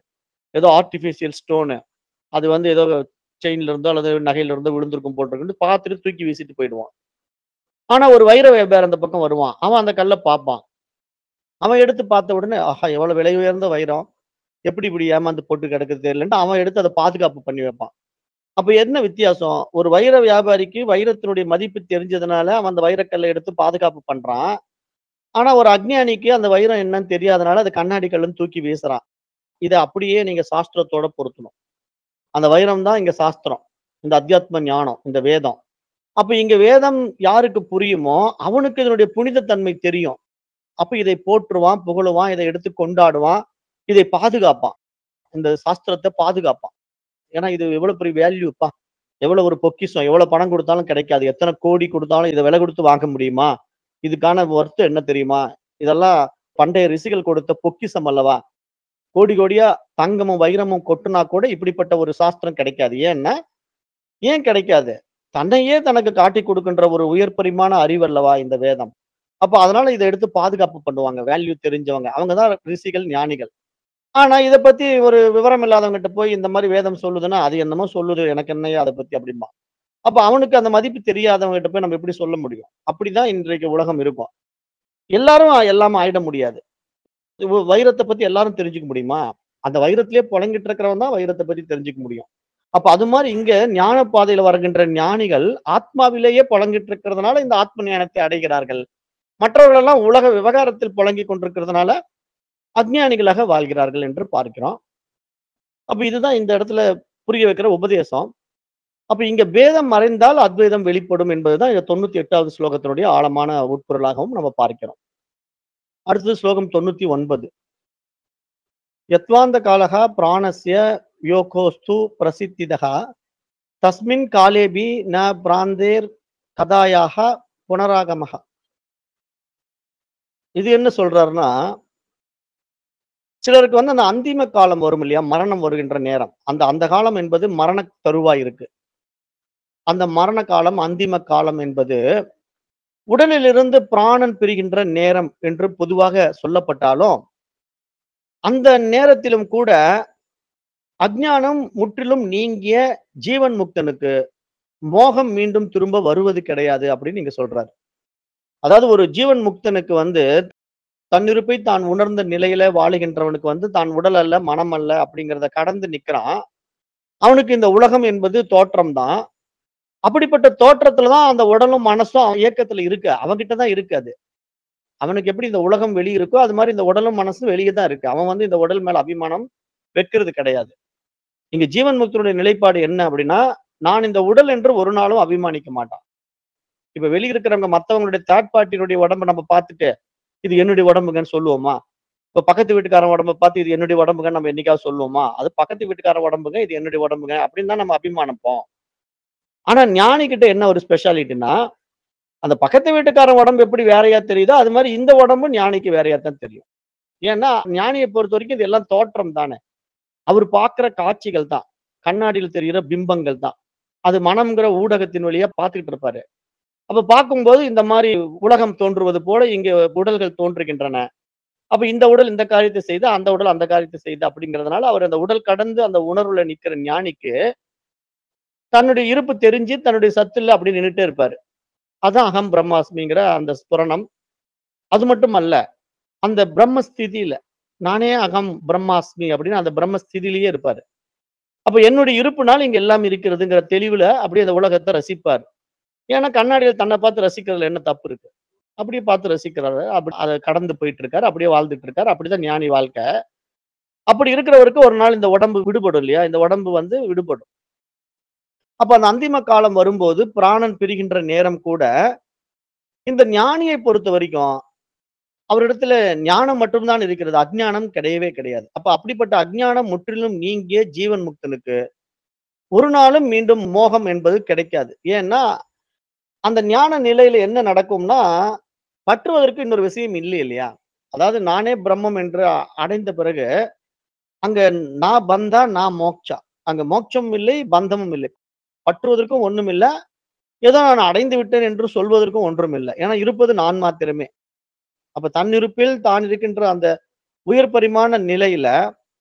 ஏதோ ஆர்டிஃபிஷியல் ஸ்டோனு அது வந்து ஏதோ செயின்ல இருந்தோ அல்லது நகையில இருந்தோ விழுந்திருக்கும் போட்டிருக்குன்னு பார்த்துட்டு தூக்கி வீசிட்டு போயிடுவான் ஆனா ஒரு வைர வியாபாரம் அந்த பக்கம் வருவான் அவன் அந்த கல்லை பார்ப்பான் அவன் எடுத்து பார்த்த உடனே ஆஹா எவ்வளவு விலை உயர்ந்த வைரம் எப்படி இப்படி ஏமாந்து போட்டு கிடக்குது தெரியலன்ட்டு அவன் எடுத்து அதை பாதுகாப்பு பண்ணி வைப்பான் அப்ப என்ன வித்தியாசம் ஒரு வைர வியாபாரிக்கு வைரத்தினுடைய மதிப்பு தெரிஞ்சதுனால அவன் அந்த வைரக்கல்லை எடுத்து பாதுகாப்பு பண்றான் ஆனா ஒரு அக்ஞானிக்கு அந்த வைரம் என்னன்னு தெரியாதனால அது கண்ணாடி கல்லுன்னு தூக்கி வீசுறான் இதை அப்படியே நீங்க சாஸ்திரத்தோட பொருத்தணும் அந்த வைரம் தான் இங்க சாஸ்திரம் இந்த அத்தியாத்ம ஞானம் இந்த வேதம் அப்ப இங்க வேதம் யாருக்கு புரியுமோ அவனுக்கு இதனுடைய புனிதத்தன்மை தெரியும் அப்ப இதை போற்றுவான் புகழுவான் இதை எடுத்து கொண்டாடுவான் இதை பாதுகாப்பான் இந்த சாஸ்திரத்தை பாதுகாப்பான் ஏன்னா இது எவ்வளவு பெரிய வேல்யூப்பா எவ்வளவு ஒரு பொக்கிஷம் எவ்வளவு பணம் கொடுத்தாலும் கிடைக்காது எத்தனை கோடி கொடுத்தாலும் இதை விலை கொடுத்து வாங்க முடியுமா இதுக்கான ஒர்த்து என்ன தெரியுமா இதெல்லாம் பண்டைய ரிஷிகள் கொடுத்த பொக்கிஷம் அல்லவா கோடி கோடியா தங்கமும் வைரமும் கொட்டுனா கூட இப்படிப்பட்ட ஒரு சாஸ்திரம் கிடைக்காது ஏன்னா ஏன் கிடைக்காது தன்னையே தனக்கு காட்டி கொடுக்கின்ற ஒரு உயர் பரிமாண அறிவு அல்லவா இந்த வேதம் அப்ப அதனால இதை எடுத்து பாதுகாப்பு பண்ணுவாங்க வேல்யூ தெரிஞ்சவங்க அவங்கதான் ரிஷிகள் ஞானிகள் ஆனா இதை பத்தி ஒரு விவரம் இல்லாதவங்ககிட்ட போய் இந்த மாதிரி வேதம் சொல்லுதுன்னா அது என்னமோ சொல்லுது எனக்கு என்னையா அதை பத்தி அப்படிம்பா அப்ப அவனுக்கு அந்த மதிப்பு தெரியாதவங்க கிட்ட போய் நம்ம எப்படி சொல்ல முடியும் அப்படிதான் இன்றைக்கு உலகம் இருக்கும் எல்லாரும் எல்லாமே ஆயிட முடியாது வ- வைரத்தை பத்தி எல்லாரும் தெரிஞ்சுக்க முடியுமா அந்த வைரத்திலே புழங்கிட்டு இருக்கிறவன் தான் வைரத்தை பத்தி தெரிஞ்சுக்க முடியும் அப்ப அது மாதிரி இங்க ஞான பாதையில வருகின்ற ஞானிகள் ஆத்மாவிலேயே புழங்கிட்டு இருக்கிறதுனால இந்த ஆத்ம ஞானத்தை அடைகிறார்கள் மற்றவர்கள் எல்லாம் உலக விவகாரத்தில் புழங்கி கொண்டிருக்கிறதுனால அஜ்ஞானிகளாக வாழ்கிறார்கள் என்று பார்க்கிறோம் அப்ப இதுதான் இந்த இடத்துல புரிய வைக்கிற உபதேசம் அப்ப இங்க பேதம் மறைந்தால் அத்வைதம் வெளிப்படும் என்பதுதான் இந்த தொண்ணூத்தி எட்டாவது ஸ்லோகத்தினுடைய ஆழமான உட்பொருளாகவும் நம்ம பார்க்கிறோம் அடுத்தது ஸ்லோகம் தொண்ணூத்தி ஒன்பது யத்வாந்த காலகா பிராணஸ்ய யோகோஸ்து பிரசித்திதா தஸ்மின் காலேபி ந பிராந்தேர் கதாயாக புனராகமக இது என்ன சொல்றாருன்னா சிலருக்கு வந்து அந்த அந்திம காலம் வரும் இல்லையா மரணம் வருகின்ற நேரம் அந்த அந்த காலம் என்பது மரண தருவாய் இருக்கு அந்த மரண காலம் அந்திம காலம் என்பது உடலிலிருந்து பிராணன் பிரிகின்ற நேரம் என்று பொதுவாக சொல்லப்பட்டாலும் அந்த நேரத்திலும் கூட அஜ்ஞானம் முற்றிலும் நீங்கிய ஜீவன் முக்தனுக்கு மோகம் மீண்டும் திரும்ப வருவது கிடையாது அப்படின்னு நீங்க சொல்றாரு அதாவது ஒரு ஜீவன் முக்தனுக்கு வந்து தன்னிருப்பை தான் உணர்ந்த நிலையில வாழுகின்றவனுக்கு வந்து தான் உடல் அல்ல மனம் அல்ல அப்படிங்கிறத கடந்து நிக்கிறான் அவனுக்கு இந்த உலகம் என்பது தோற்றம் தான் அப்படிப்பட்ட தோற்றத்துல தான் அந்த உடலும் மனசும் அவன் இயக்கத்துல இருக்கு அவன்கிட்ட தான் இருக்கு அது அவனுக்கு எப்படி இந்த உலகம் வெளியே இருக்கோ அது மாதிரி இந்த உடலும் மனசும் வெளியே தான் இருக்கு அவன் வந்து இந்த உடல் மேல அபிமானம் வைக்கிறது கிடையாது இங்க ஜீவன் முக்தனுடைய நிலைப்பாடு என்ன அப்படின்னா நான் இந்த உடல் என்று ஒரு நாளும் அபிமானிக்க மாட்டான் இப்ப வெளிய இருக்கிறவங்க மத்தவங்களுடைய தேர்ட் பார்ட்டினுடைய உடம்ப நம்ம பார்த்துட்டு இது என்னுடைய உடம்புங்கன்னு சொல்லுவோமா இப்ப பக்கத்து வீட்டுக்காரன் உடம்ப பார்த்து இது என்னுடைய உடம்புங்க நம்ம என்னைக்காவது சொல்லுவோமா அது பக்கத்து வீட்டுக்காரன் உடம்புங்க இது என்னுடைய உடம்புங்க அப்படின்னு தான் நம்ம அபிமானிப்போம் ஆனா ஞானி கிட்ட என்ன ஒரு ஸ்பெஷாலிட்டினா அந்த பக்கத்து வீட்டுக்காரன் உடம்பு எப்படி வேறையா தெரியுதோ அது மாதிரி இந்த உடம்பு ஞானிக்கு வேறையா தான் தெரியும் ஏன்னா ஞானியை பொறுத்த வரைக்கும் இது எல்லாம் தோற்றம் தானே அவர் பார்க்கிற காட்சிகள் தான் கண்ணாடியில் தெரிகிற பிம்பங்கள் தான் அது மனம்ங்கிற ஊடகத்தின் வழியா பார்த்துக்கிட்டு இருப்பாரு அப்ப பார்க்கும்போது இந்த மாதிரி உலகம் தோன்றுவது போல இங்க உடல்கள் தோன்றுகின்றன அப்ப இந்த உடல் இந்த காரியத்தை செய்து அந்த உடல் அந்த காரியத்தை செய்து அப்படிங்கிறதுனால அவர் அந்த உடல் கடந்து அந்த உணர்வுல நிக்கிற ஞானிக்கு தன்னுடைய இருப்பு தெரிஞ்சு தன்னுடைய சத்துல அப்படி நின்னுட்டே இருப்பாரு அதான் அகம் பிரம்மாஸ்மிங்கிற அந்த ஸ்புரணம் அது மட்டும் அல்ல அந்த பிரம்ம ஸ்திதியில நானே அகம் பிரம்மாஸ்மி அப்படின்னு அந்த பிரம்ம ஸ்திதியிலேயே இருப்பாரு அப்ப என்னுடைய இருப்புனால இங்க எல்லாம் இருக்கிறதுங்கிற தெளிவுல அப்படியே அந்த உலகத்தை ரசிப்பார் ஏன்னா கண்ணாடியில் தன்னை பார்த்து ரசிக்கிறதுல என்ன தப்பு இருக்கு அப்படியே பார்த்து ரசிக்கிறாரு அப்படி அதை கடந்து போயிட்டு இருக்காரு அப்படியே வாழ்ந்துட்டு இருக்காரு அப்படிதான் ஞானி வாழ்க்கை அப்படி இருக்கிறவருக்கு ஒரு நாள் இந்த உடம்பு விடுபடும் இல்லையா இந்த உடம்பு வந்து விடுபடும் அப்ப அந்த அந்திம காலம் வரும்போது பிராணன் பிரிகின்ற நேரம் கூட இந்த ஞானியை பொறுத்த வரைக்கும் அவரிடத்துல ஞானம் மட்டும்தான் இருக்கிறது அஜ்ஞானம் கிடையவே கிடையாது அப்ப அப்படிப்பட்ட அஜ்ஞானம் முற்றிலும் நீங்கிய ஜீவன் முக்தனுக்கு ஒரு நாளும் மீண்டும் மோகம் என்பது கிடைக்காது ஏன்னா அந்த ஞான நிலையில என்ன நடக்கும்னா பற்றுவதற்கு இன்னொரு விஷயம் இல்லை இல்லையா அதாவது நானே பிரம்மம் என்று அ- அடைந்த பிறகு அங்க நான் பந்தா நான் மோட்சா அங்க மோட்சம் இல்லை பந்தமும் இல்லை பற்றுவதற்கும் ஒண்ணும் இல்லை ஏதோ நான் அடைந்து விட்டேன் என்று சொல்வதற்கும் ஒன்றும் இல்லை ஏன்னா இருப்பது நான் மாத்திரமே அப்ப தன்னிருப்பில் தான் இருக்கின்ற அந்த உயர் பரிமாண நிலையில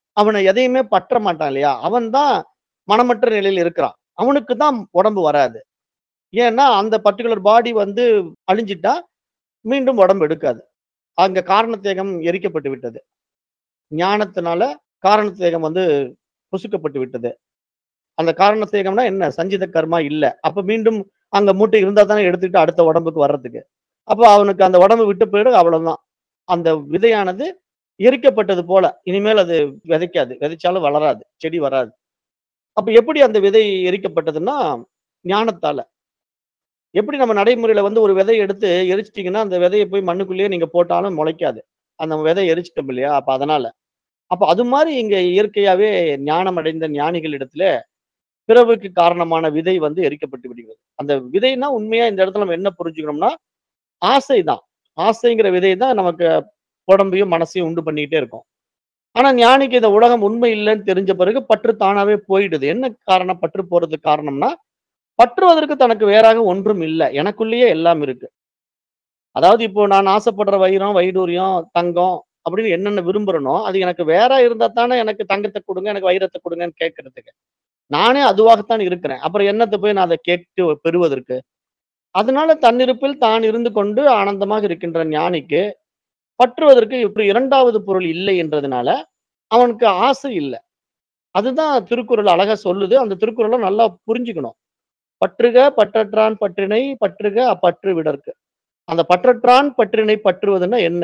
அவனை எதையுமே பற்ற மாட்டான் இல்லையா அவன் தான் மனமற்ற நிலையில் இருக்கிறான் அவனுக்கு தான் உடம்பு வராது ஏன்னா அந்த பர்டிகுலர் பாடி வந்து அழிஞ்சிட்டா மீண்டும் உடம்பு எடுக்காது அங்க காரணத்தேகம் எரிக்கப்பட்டு விட்டது ஞானத்தினால காரணத்தேகம் வந்து புசுக்கப்பட்டு விட்டது அந்த காரணத்தேகம்னா என்ன சஞ்சித கர்மா இல்ல அப்ப மீண்டும் அங்க மூட்டை இருந்தா தானே எடுத்துக்கிட்டு அடுத்த உடம்புக்கு வர்றதுக்கு அப்போ அவனுக்கு அந்த உடம்பு விட்டு போயிடும் அவ்வளவுதான் அந்த விதையானது எரிக்கப்பட்டது போல இனிமேல் அது விதைக்காது விதைச்சாலும் வளராது செடி வராது அப்ப எப்படி அந்த விதை எரிக்கப்பட்டதுன்னா ஞானத்தால எப்படி நம்ம நடைமுறையில வந்து ஒரு விதையை எடுத்து எரிச்சிட்டீங்கன்னா அந்த விதையை போய் மண்ணுக்குள்ளேயே நீங்க போட்டாலும் முளைக்காது அந்த விதை எரிச்சிட்டோம் இல்லையா அப்ப அதனால அப்ப அது மாதிரி இங்க இயற்கையாவே ஞானம் அடைந்த ஞானிகள் இடத்துல பிறவுக்கு காரணமான விதை வந்து எரிக்கப்பட்டு விடுகிறது அந்த விதைனா உண்மையா இந்த இடத்துல நம்ம என்ன புரிஞ்சுக்கணும்னா ஆசைதான் ஆசைங்கிற விதை தான் நமக்கு உடம்பையும் மனசையும் உண்டு பண்ணிக்கிட்டே இருக்கும் ஆனா ஞானிக்கு இந்த உலகம் உண்மை இல்லைன்னு தெரிஞ்ச பிறகு பற்று தானாவே போயிடுது என்ன காரணம் பற்று போறதுக்கு காரணம்னா பற்றுவதற்கு தனக்கு வேறாக ஒன்றும் இல்லை எனக்குள்ளேயே எல்லாம் இருக்கு அதாவது இப்போ நான் ஆசைப்படுற வைரம் வைடூரியம் தங்கம் அப்படின்னு என்னென்ன விரும்புறனோ அது எனக்கு வேற இருந்தா தானே எனக்கு தங்கத்தை கொடுங்க எனக்கு வைரத்தை கொடுங்கன்னு கேட்கறதுக்கு நானே அதுவாகத்தான் இருக்கிறேன் அப்புறம் என்னத்தை போய் நான் அதை கேட்டு பெறுவதற்கு அதனால தன்னிருப்பில் தான் இருந்து கொண்டு ஆனந்தமாக இருக்கின்ற ஞானிக்கு பற்றுவதற்கு இப்படி இரண்டாவது பொருள் இல்லை என்றதுனால அவனுக்கு ஆசை இல்லை அதுதான் திருக்குறள் அழகா சொல்லுது அந்த திருக்குறளை நல்லா புரிஞ்சுக்கணும் பற்றுக பற்றற்றான் பற்றினை பற்றுக அப்பற்று விடற்கு அந்த பற்றற்றான் பற்றினை பற்றுவதுன்னா என்ன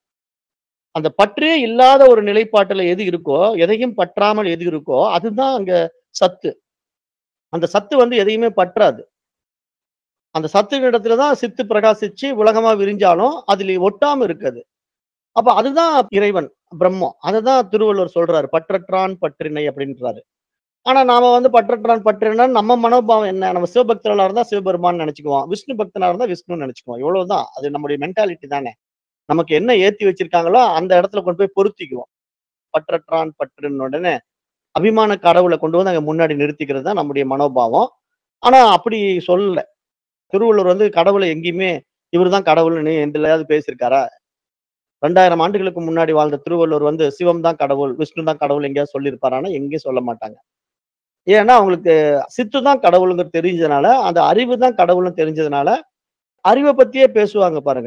அந்த பற்றே இல்லாத ஒரு நிலைப்பாட்டுல எது இருக்கோ எதையும் பற்றாமல் எது இருக்கோ அதுதான் அங்க சத்து அந்த சத்து வந்து எதையுமே பற்றாது அந்த சத்து இடத்துல தான் சித்து பிரகாசிச்சு உலகமா விரிஞ்சாலும் அதுல ஒட்டாம இருக்குது அப்ப அதுதான் இறைவன் பிரம்மம் அதுதான் திருவள்ளுவர் சொல்றாரு பற்றற்றான் பற்றினை அப்படின்றாரு ஆனா நாம வந்து பற்றற்றான் பற்றினா நம்ம மனோபாவம் என்ன நம்ம சிவபக்தர்களா இருந்தா சிவபெருமான் நினைச்சுக்குவோம் விஷ்ணு பக்தனா இருந்தா விஷ்ணு நினைச்சுக்குவோம் இவ்வளவுதான் அது நம்முடைய மென்டாலிட்டி தானே நமக்கு என்ன ஏத்தி வச்சிருக்காங்களோ அந்த இடத்துல கொண்டு போய் பொருத்திக்குவோம் பற்றற்றான் பற்றுன்னு உடனே அபிமான கடவுளை கொண்டு வந்து அங்க முன்னாடி நிறுத்திக்கிறது தான் நம்முடைய மனோபாவம் ஆனா அப்படி சொல்லல திருவள்ளுவர் வந்து கடவுளை எங்கேயுமே இவர்தான் கடவுள்னு எந்திலையாவது பேசியிருக்காரா ரெண்டாயிரம் ஆண்டுகளுக்கு முன்னாடி வாழ்ந்த திருவள்ளுவர் வந்து சிவம் தான் கடவுள் விஷ்ணு தான் கடவுள் எங்கேயாவது சொல்லியிருப்பாரானா எங்கேயும் சொல்ல மாட்டாங்க ஏன்னா அவங்களுக்கு சித்து தான் கடவுளுங்கிறது தெரிஞ்சதுனால அந்த அறிவு தான் கடவுள்னு தெரிஞ்சதுனால அறிவை பத்தியே பேசுவாங்க பாருங்க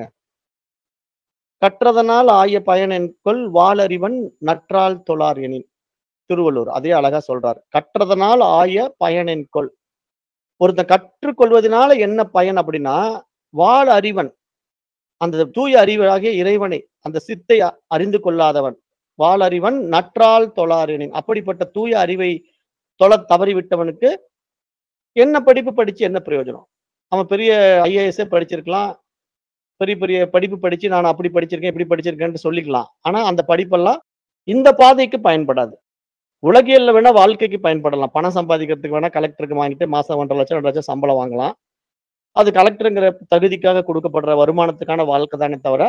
கற்றதனால் ஆய பயனென்கொள் வாளறிவன் நற்றால் தொழார் எனின் திருவள்ளுவர் அதே அழகா சொல்றார் கற்றதனால் ஆய பயனென்கொள் ஒருத்தன் கற்றுக்கொள்வதனால என்ன பயன் அப்படின்னா வாழ் அறிவன் அந்த தூய அறிவாகிய இறைவனை அந்த சித்தை அ- அறிந்து கொள்ளாதவன் வாழ் அறிவன் நற்றால் தொழாரினின் அப்படிப்பட்ட தூய அறிவை தொழ தவறிவிட்டவனுக்கு என்ன படிப்பு படிச்சு என்ன பிரயோஜனம் அவன் பெரிய ஐஏஎஸ்ஏ படிச்சிருக்கலாம் பெரிய பெரிய படிப்பு படிச்சு நான் அப்படி படிச்சிருக்கேன் இப்படி படிச்சிருக்கேன்னு சொல்லிக்கலாம் ஆனா அந்த படிப்பெல்லாம் இந்த பாதைக்கு பயன்படாது உலகியல்ல வேணா வாழ்க்கைக்கு பயன்படலாம் பணம் சம்பாதிக்கிறதுக்கு வேணா கலெக்டருக்கு வாங்கிட்டு மாசம் ஒன்றரை லட்சம் ரெண்டு லட்சம் சம்பளம் வாங்கலாம் அது கலெக்டருங்கிற தகுதிக்காக கொடுக்கப்படுற வருமானத்துக்கான வாழ்க்கை தானே தவிர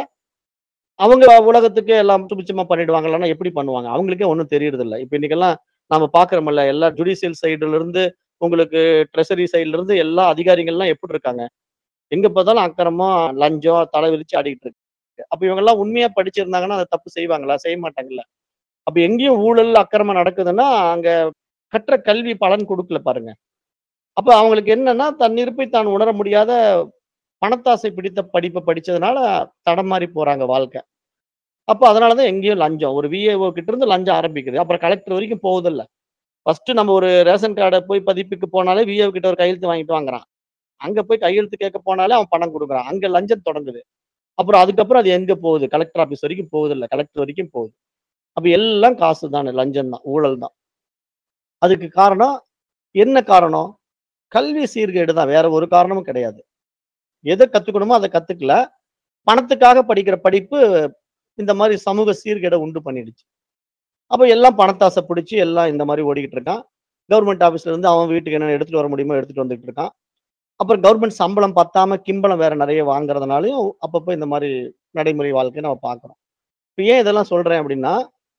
அவங்க உலகத்துக்கு எல்லாம் சுபிச்சமா பண்ணிடுவாங்களான்னா எப்படி பண்ணுவாங்க அவங்களுக்கே ஒன்றும் தெரியறது இல்லை இப்போ இன்னைக்கெல்லாம் நாம பாக்குறோம்ல எல்லா ஜுடிஷியல் சைடுல இருந்து உங்களுக்கு ட்ரெஷரி சைடுல இருந்து எல்லா அதிகாரிகள்லாம் எப்படி இருக்காங்க எங்க பார்த்தாலும் அக்கிரமம் லஞ்சம் தலை விரிச்சு ஆடிக்கிட்டு இருக்கு அப்ப இவங்க எல்லாம் உண்மையா படிச்சிருந்தாங்கன்னா அதை தப்பு செய்வாங்களா செய்ய மாட்டாங்கல்ல அப்ப எங்கேயும் ஊழல் அக்கிரமம் நடக்குதுன்னா அங்க கற்ற கல்வி பலன் கொடுக்கல பாருங்க அப்ப அவங்களுக்கு என்னன்னா தன் இருப்பை தான் உணர முடியாத பணத்தாசை பிடித்த படிப்பை படிச்சதுனால தடம் மாறி போறாங்க வாழ்க்கை அப்ப அதனாலதான் எங்கேயும் லஞ்சம் ஒரு விஏஓ கிட்ட இருந்து லஞ்சம் ஆரம்பிக்குது அப்புறம் கலெக்டர் வரைக்கும் போகுதில்ல ஃபர்ஸ்ட் நம்ம ஒரு ரேஷன் கார்டை போய் பதிப்புக்கு போனாலே விஏஓ கிட்ட ஒரு கையெழுத்து வாங்கிட்டு வாங்குறான் அங்க போய் கையெழுத்து கேட்க போனாலே அவன் பணம் கொடுக்குறான் அங்க லஞ்சம் தொடங்குது அப்புறம் அதுக்கப்புறம் அது எங்க போகுது கலெக்டர் ஆபீஸ் வரைக்கும் போகுது இல்ல கலெக்டர் வரைக்கும் போகுது அப்ப எல்லாம் காசு தானே லஞ்சம் தான் ஊழல் தான் அதுக்கு காரணம் என்ன காரணம் கல்வி சீர்கேடு தான் வேற ஒரு காரணமும் கிடையாது எதை கத்துக்கணுமோ அதை கத்துக்கல பணத்துக்காக படிக்கிற படிப்பு இந்த மாதிரி சமூக சீர்கேடை உண்டு பண்ணிடுச்சு அப்ப எல்லாம் பணத்தாசை பிடிச்சி எல்லாம் இந்த மாதிரி ஓடிக்கிட்டு இருக்கான் கவர்மெண்ட் ஆபீஸ்ல இருந்து அவன் வீட்டுக்கு என்ன எடுத்துட்டு வர முடியுமோ எடுத்துட்டு வந்துட்டு இருக்கான் அப்புறம் கவர்மெண்ட் சம்பளம் பத்தாம கிம்பளம் வேற நிறைய வாங்குறதுனாலயும் அப்பப்போ இந்த மாதிரி நடைமுறை வாழ்க்கையை நம்ம பார்க்கிறோம் இப்ப ஏன் இதெல்லாம் சொல்றேன் அப்படின்னா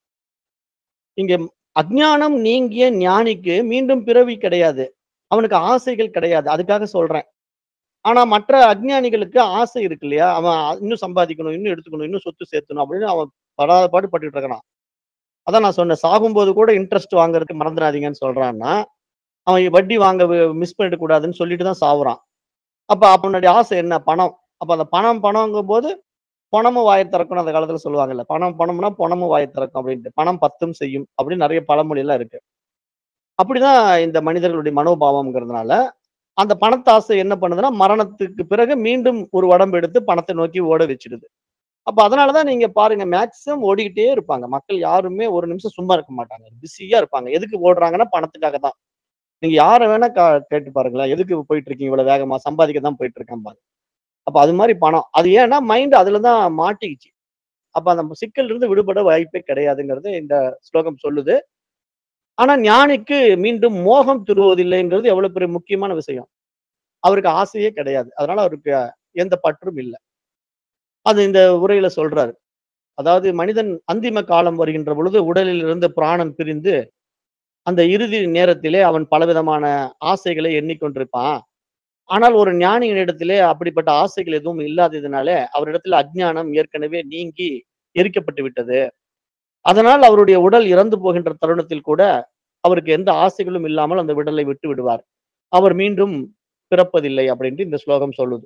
இங்க அஜ்ஞானம் நீங்கிய ஞானிக்கு மீண்டும் பிறவி கிடையாது அவனுக்கு ஆசைகள் கிடையாது அதுக்காக சொல்றேன் ஆனா மற்ற அஜ்ஞானிகளுக்கு ஆசை இருக்கு இல்லையா அவன் இன்னும் சம்பாதிக்கணும் இன்னும் எடுத்துக்கணும் இன்னும் சொத்து சேர்த்தணும் அப்படின்னு அவன் படாத பாடு பட்டுட்டு இருக்கிறான் அதான் நான் சொன்னேன் சாகும்போது கூட இன்ட்ரெஸ்ட் வாங்குறதுக்கு மறந்துடாதீங்கன்னு சொல்றான்னா அவன் வட்டி வாங்க மிஸ் பண்ணிட கூடாதுன்னு சொல்லிட்டு தான் சாவுறான் அப்ப அவனுடைய ஆசை என்ன பணம் அப்ப அந்த பணம் பணங்கும் போது பணமும் வாயை திறக்கணும் அந்த காலத்துல சொல்லுவாங்கல்ல பணம் பணம்னா பணமும் வாயை திறக்கும் அப்படின்ட்டு பணம் பத்தும் செய்யும் அப்படின்னு நிறைய பழமொழி எல்லாம் இருக்கு அப்படிதான் இந்த மனிதர்களுடைய மனோபாவம்ங்கிறதுனால அந்த பணத்தாசை என்ன பண்ணுதுன்னா மரணத்துக்கு பிறகு மீண்டும் ஒரு உடம்பு எடுத்து பணத்தை நோக்கி ஓட வச்சிடுது அப்ப அதனாலதான் நீங்க பாருங்க மேக்சிமம் ஓடிக்கிட்டே இருப்பாங்க மக்கள் யாருமே ஒரு நிமிஷம் சும்மா இருக்க மாட்டாங்க பிஸியா இருப்பாங்க எதுக்கு ஓடுறாங்கன்னா பணத்துக்காக தான் நீங்க யாரை வேணா கா- கேட்டு பாருங்களேன் எதுக்கு போயிட்டு இருக்கீங்க இவ்வளவு வேகமா சம்பாதிக்க தான் போயிட்டு இருக்கேன் பாருங்க அப்ப அது மாதிரி பணம் அது ஏன்னா மைண்ட் அதுல தான் மாட்டிக்கிச்சு அப்ப அந்த சிக்கல் இருந்து விடுபட வாய்ப்பே கிடையாதுங்கிறது இந்த ஸ்லோகம் சொல்லுது ஆனா ஞானிக்கு மீண்டும் மோகம் துருவதில்லைங்கிறது எவ்வளவு பெரிய முக்கியமான விஷயம் அவருக்கு ஆசையே கிடையாது அதனால அவருக்கு எந்த பற்றும் இல்லை அது இந்த உரையில சொல்றாரு அதாவது மனிதன் அந்திம காலம் வருகின்ற பொழுது உடலில் இருந்து பிராணன் பிரிந்து அந்த இறுதி நேரத்திலே அவன் பலவிதமான ஆசைகளை எண்ணிக்கொண்டிருப்பான் ஆனால் ஒரு ஞானியினிடத்திலே அப்படிப்பட்ட ஆசைகள் எதுவும் இல்லாததுனால அவரிடத்துல அஜ்ஞானம் ஏற்கனவே நீங்கி எரிக்கப்பட்டு விட்டது அதனால் அவருடைய உடல் இறந்து போகின்ற தருணத்தில் கூட அவருக்கு எந்த ஆசைகளும் இல்லாமல் அந்த உடலை விட்டு விடுவார் அவர் மீண்டும் பிறப்பதில்லை அப்படின்ட்டு இந்த ஸ்லோகம் சொல்லுது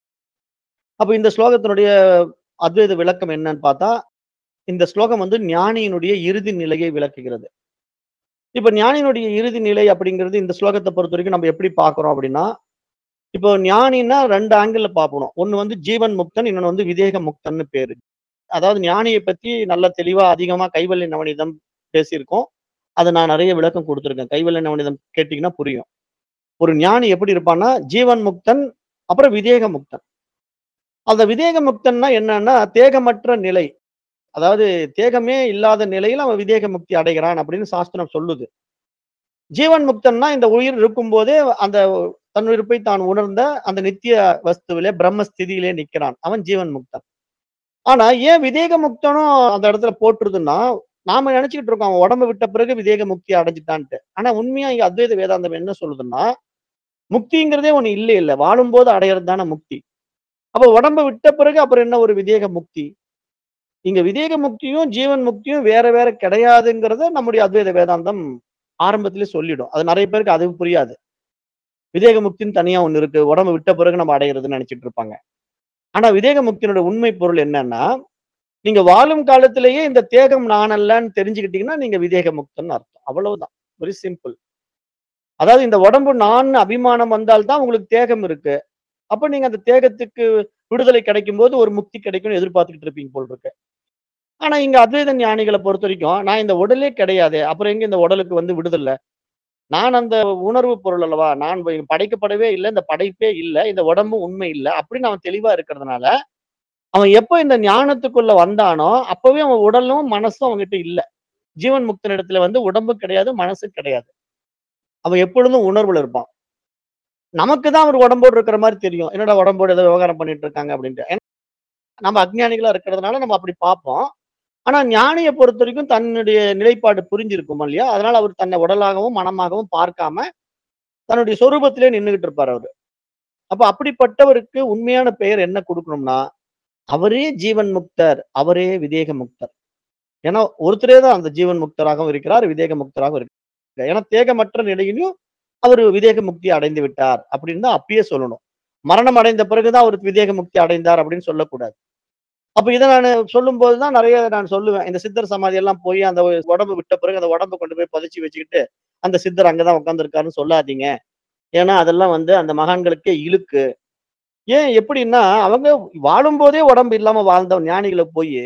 அப்ப இந்த ஸ்லோகத்தினுடைய அத்வைத விளக்கம் என்னன்னு பார்த்தா இந்த ஸ்லோகம் வந்து ஞானியினுடைய இறுதி நிலையை விளக்குகிறது இப்ப ஞானியினுடைய இறுதி நிலை அப்படிங்கிறது இந்த ஸ்லோகத்தை பொறுத்த வரைக்கும் நம்ம எப்படி பார்க்கிறோம் அப்படின்னா இப்போ ஞானின்னா ரெண்டு ஆங்கிள் பார்க்கணும் ஒன்னு வந்து ஜீவன் முக்தன் இன்னொன்னு வந்து விதேக முக்தன்னு பேரு அதாவது ஞானியை பத்தி நல்ல தெளிவா அதிகமா கைவல்ய நவனிதம் பேசியிருக்கோம் அதை நான் நிறைய விளக்கம் கொடுத்துருக்கேன் கைவல்ய நவனிதம் கேட்டீங்கன்னா புரியும் ஒரு ஞானி எப்படி இருப்பான்னா ஜீவன் முக்தன் அப்புறம் விதேக முக்தன் அந்த விதேக முக்தன்னா என்னன்னா தேகமற்ற நிலை அதாவது தேகமே இல்லாத நிலையில் அவன் விதேக முக்தி அடைகிறான் அப்படின்னு சாஸ்திரம் சொல்லுது ஜீவன் முக்தன்னா இந்த உயிர் இருக்கும்போதே அந்த தன் இருப்பை தான் உணர்ந்த அந்த நித்திய வஸ்துவிலே பிரம்மஸ்திதியிலே நிற்கிறான் அவன் ஜீவன் முக்தன் ஆனா ஏன் விதேக முக்தனும் அந்த இடத்துல போட்டுருதுன்னா நாம நினைச்சுக்கிட்டு இருக்கோம் அவன் உடம்பு விட்ட பிறகு விதேக முக்தி அடைஞ்சிட்டான்ட்டு ஆனா உண்மையா இங்க அத்வைத வேதாந்தம் என்ன சொல்லுதுன்னா முக்திங்கிறதே ஒண்ணு இல்லை இல்லை வாழும்போது அடையிறது தானே முக்தி அப்ப உடம்பு விட்ட பிறகு அப்புறம் என்ன ஒரு விதேக முக்தி இங்க விதேக முக்தியும் ஜீவன் முக்தியும் வேற வேற கிடையாதுங்கிறத நம்முடைய அத்வைத வேதாந்தம் ஆரம்பத்திலே சொல்லிடும் அது நிறைய பேருக்கு அது புரியாது விதேக முக்தின்னு தனியா ஒண்ணு இருக்கு உடம்பு விட்ட பிறகு நம்ம அடையிறதுன்னு நினைச்சிட்டு இருப்பாங்க ஆனா விதேக முக்தியினுடைய உண்மை பொருள் என்னன்னா நீங்க வாழும் காலத்திலேயே இந்த தேகம் நான் அல்லன்னு தெரிஞ்சுக்கிட்டீங்கன்னா நீங்க விதேக முக்தன்னு அர்த்தம் அவ்வளவுதான் வெரி சிம்பிள் அதாவது இந்த உடம்பு நான் அபிமானம் வந்தால்தான் உங்களுக்கு தேகம் இருக்கு அப்ப நீங்க அந்த தேகத்துக்கு விடுதலை கிடைக்கும் போது ஒரு முக்தி கிடைக்கும்னு எதிர்பார்த்துக்கிட்டு இருப்பீங்க போல் இருக்கு ஆனா இங்க அத்வைத ஞானிகளை பொறுத்த வரைக்கும் நான் இந்த உடலே கிடையாது அப்புறம் எங்க இந்த உடலுக்கு வந்து விடுதலை நான் அந்த உணர்வு பொருள் அல்லவா நான் வை- படைக்கப்படவே இல்லை இந்த படைப்பே இல்லை இந்த உடம்பும் உண்மை இல்லை அப்படின்னு அவன் தெளிவா இருக்கிறதுனால அவன் எப்போ இந்த ஞானத்துக்குள்ள வந்தானோ அப்பவே அவன் உடலும் மனசும் அவன்கிட்ட இல்ல ஜீவன் முக்தன் இடத்துல வந்து உடம்பு கிடையாது மனசு கிடையாது அவன் எப்பொழுதும் உணர்வுல இருப்பான் நமக்கு தான் அவர் உடம்போடு இருக்கிற மாதிரி தெரியும் என்னடா உடம்போடு ஏதோ விவகாரம் பண்ணிட்டு இருக்காங்க அப்படின்ட்டு ஏன்னா, நம்ம அஜ்ஞானிகளா இருக்கிறதுனால நம்ம அப்படி பார்ப்போம் ஆனா ஞானியை பொறுத்த வரைக்கும் தன்னுடைய நிலைப்பாடு புரிஞ்சிருக்கும் இல்லையா அதனால அவர் தன்னை உடலாகவும் மனமாகவும் பார்க்காம தன்னுடைய சொரூபத்திலே நின்றுகிட்டு இருப்பார் அவரு அப்ப அப்படிப்பட்டவருக்கு உண்மையான பெயர் என்ன கொடுக்கணும்னா அவரே ஜீவன் முக்தர் அவரே விதேக முக்தர் ஏன்னா ஒருத்தரே தான் அந்த ஜீவன் முக்தராகவும் இருக்கிறார் விதேக முக்தராகவும் இருக்கிறார் ஏன்னா தேகமற்ற நிலையிலும் அவர் விதேக முக்தி அடைந்து விட்டார் அப்படின்னு தான் அப்பயே சொல்லணும் மரணம் அடைந்த பிறகுதான் அவர் விதேக முக்தி அடைந்தார் அப்படின்னு சொல்லக்கூடாது அப்ப இதை நான் சொல்லும் போதுதான் நிறைய நான் சொல்லுவேன் இந்த சித்தர் சமாதி எல்லாம் போய் அந்த உடம்பு விட்ட பிறகு அந்த உடம்பை கொண்டு போய் புதைச்சி வச்சுக்கிட்டு அந்த சித்தர் அங்கதான் உட்காந்துருக்காருன்னு சொல்லாதீங்க ஏன்னா அதெல்லாம் வந்து அந்த மகான்களுக்கே இழுக்கு ஏன் எப்படின்னா அவங்க வாழும்போதே உடம்பு இல்லாம வாழ்ந்த ஞானிகளை போய்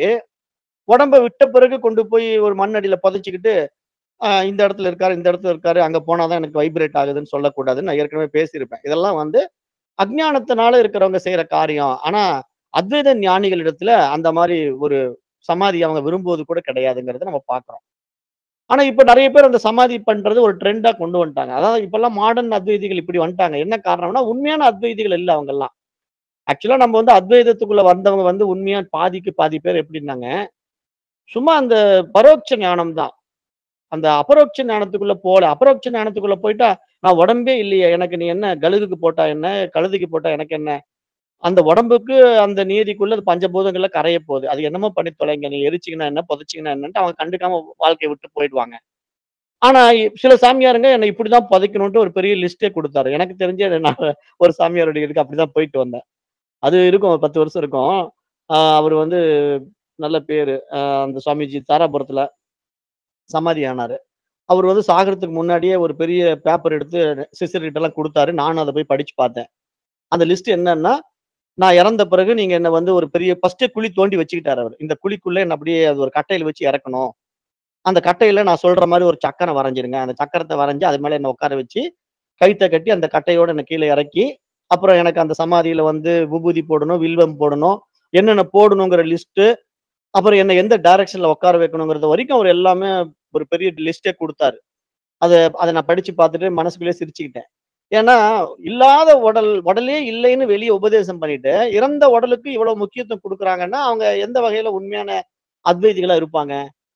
உடம்பை விட்ட பிறகு கொண்டு போய் ஒரு மண்ணடியில புதைச்சிக்கிட்டு ஆஹ் இந்த இடத்துல இருக்காரு இந்த இடத்துல இருக்காரு அங்க போனாதான் எனக்கு வைப்ரேட் ஆகுதுன்னு சொல்லக்கூடாதுன்னு நான் ஏற்கனவே பேசியிருப்பேன் இதெல்லாம் வந்து அஜ்ஞானத்தினால இருக்கிறவங்க செய்யற காரியம் ஆனா அத்வைத ஞானிகளிடத்துல அந்த மாதிரி ஒரு சமாதி அவங்க விரும்புவது கூட கிடையாதுங்கிறத நம்ம பார்க்கிறோம் ஆனா இப்ப நிறைய பேர் அந்த சமாதி பண்றது ஒரு ட்ரெண்டா கொண்டு வந்துட்டாங்க அதாவது இப்பெல்லாம் மாடர்ன் அத்வைதிகள் இப்படி வந்துட்டாங்க என்ன காரணம்னா உண்மையான அத்வைதிகள் இல்லை அவங்க எல்லாம் ஆக்சுவலா நம்ம வந்து அத்வைதத்துக்குள்ள வந்தவங்க வந்து உண்மையா பாதிக்கு பாதி பேர் எப்படின்னாங்க சும்மா அந்த பரோட்ச ஞானம் தான் அந்த அபரோட்ச ஞானத்துக்குள்ள போல அபரோட்ச ஞானத்துக்குள்ள போயிட்டா நான் உடம்பே இல்லையே எனக்கு நீ என்ன கழுகுக்கு போட்டா என்ன கழுதைக்கு போட்டா எனக்கு என்ன அந்த உடம்புக்கு அந்த நீதிக்குள்ள அது பஞ்சபூதங்கள்ல கரைய போகுது. அது என்னமோ பண்ணி தொலைங்க. நீங்க எரிச்சீங்கன்னா என்ன? புதைச்சீங்கன்னா என்னன்ட்டு அவங்க கண்டுக்காம வாழ்க்கைய விட்டு போயிடுவாங்க. ஆனா, இ- சில சாமியாருங்க என்ன இப்படிதான் புதைக்கணுன்ட்டு ஒரு பெரிய லிஸ்ட்டே குடுத்தாரு. எனக்கு தெரிஞ்சு நான் ஒரு சாமியாருடைய இதுக்கு அப்படிதான் போயிட்டு வந்தேன். அது இருக்கும் ஒரு 10 வருஷம் இருக்கும். அ அவரு வந்து நல்ல பேரு. அ அந்த சுவாமிஜி தாராபுரத்துல சமாதி ஆனாரு. அவரு வந்து சாகறதுக்கு முன்னாடியே ஒரு பெரிய பேப்பர் எடுத்து சிஷ்யர்கிட்டலாம் குடுத்தாரு. நானும் அத போய் படிச்சு பார்த்தேன். அந்த லிஸ்ட் என்னன்னா, நான் இறந்த பிறகு நீங்க என்ன வந்து ஒரு பெரிய ஃபர்ஸ்ட்டே குழி தோண்டி வச்சுக்கிட்டாரு அவரு. இந்த குழிக்குள்ள என்ன அப்படியே அது ஒரு கட்டையில வச்சு இறக்கணும். அந்த கட்டையில நான் சொல்ற மாரி ஒரு சக்கரம் வரைஞ்சிருங்க. அந்த சக்கரத்த வரைஞ்சு அது மேல என்ன உட்கார வச்சு, கயித்த கட்டி அந்த கட்டையோட என்ன கீழ இறக்கி, அப்புறம் எனக்கு அந்த சமாதியில வந்து விபூதி போடணும், வில்வம் போடணும், என்னென்ன போடணுங்கிற லிஸ்ட்டு, அப்புறம் என்ன எந்த டைரக்ஷன்ல உட்கார வைக்கணுங்கிறது வரைக்கும் அவரு எல்லாமே ஒரு பெரிய லிஸ்ட்டே குடுத்தாரு. அத அத நான் படிச்சு பார்த்துட்டு மனசுக்குள்ளேயே சிரிச்சுக்கிட்டேன். ஏன்னா, இல்லாத உடல் உடலே இல்லைன்னு வெளிய உபதேசம் பண்ணிட்டு, இறந்த உடலுக்கு இவ்வளவு முக்கியத்துவம் குடுக்குறாங்கன்னா, அவங்க எந்த வகையில உண்மையான அத்வைதிகளா இருப்பாங்க?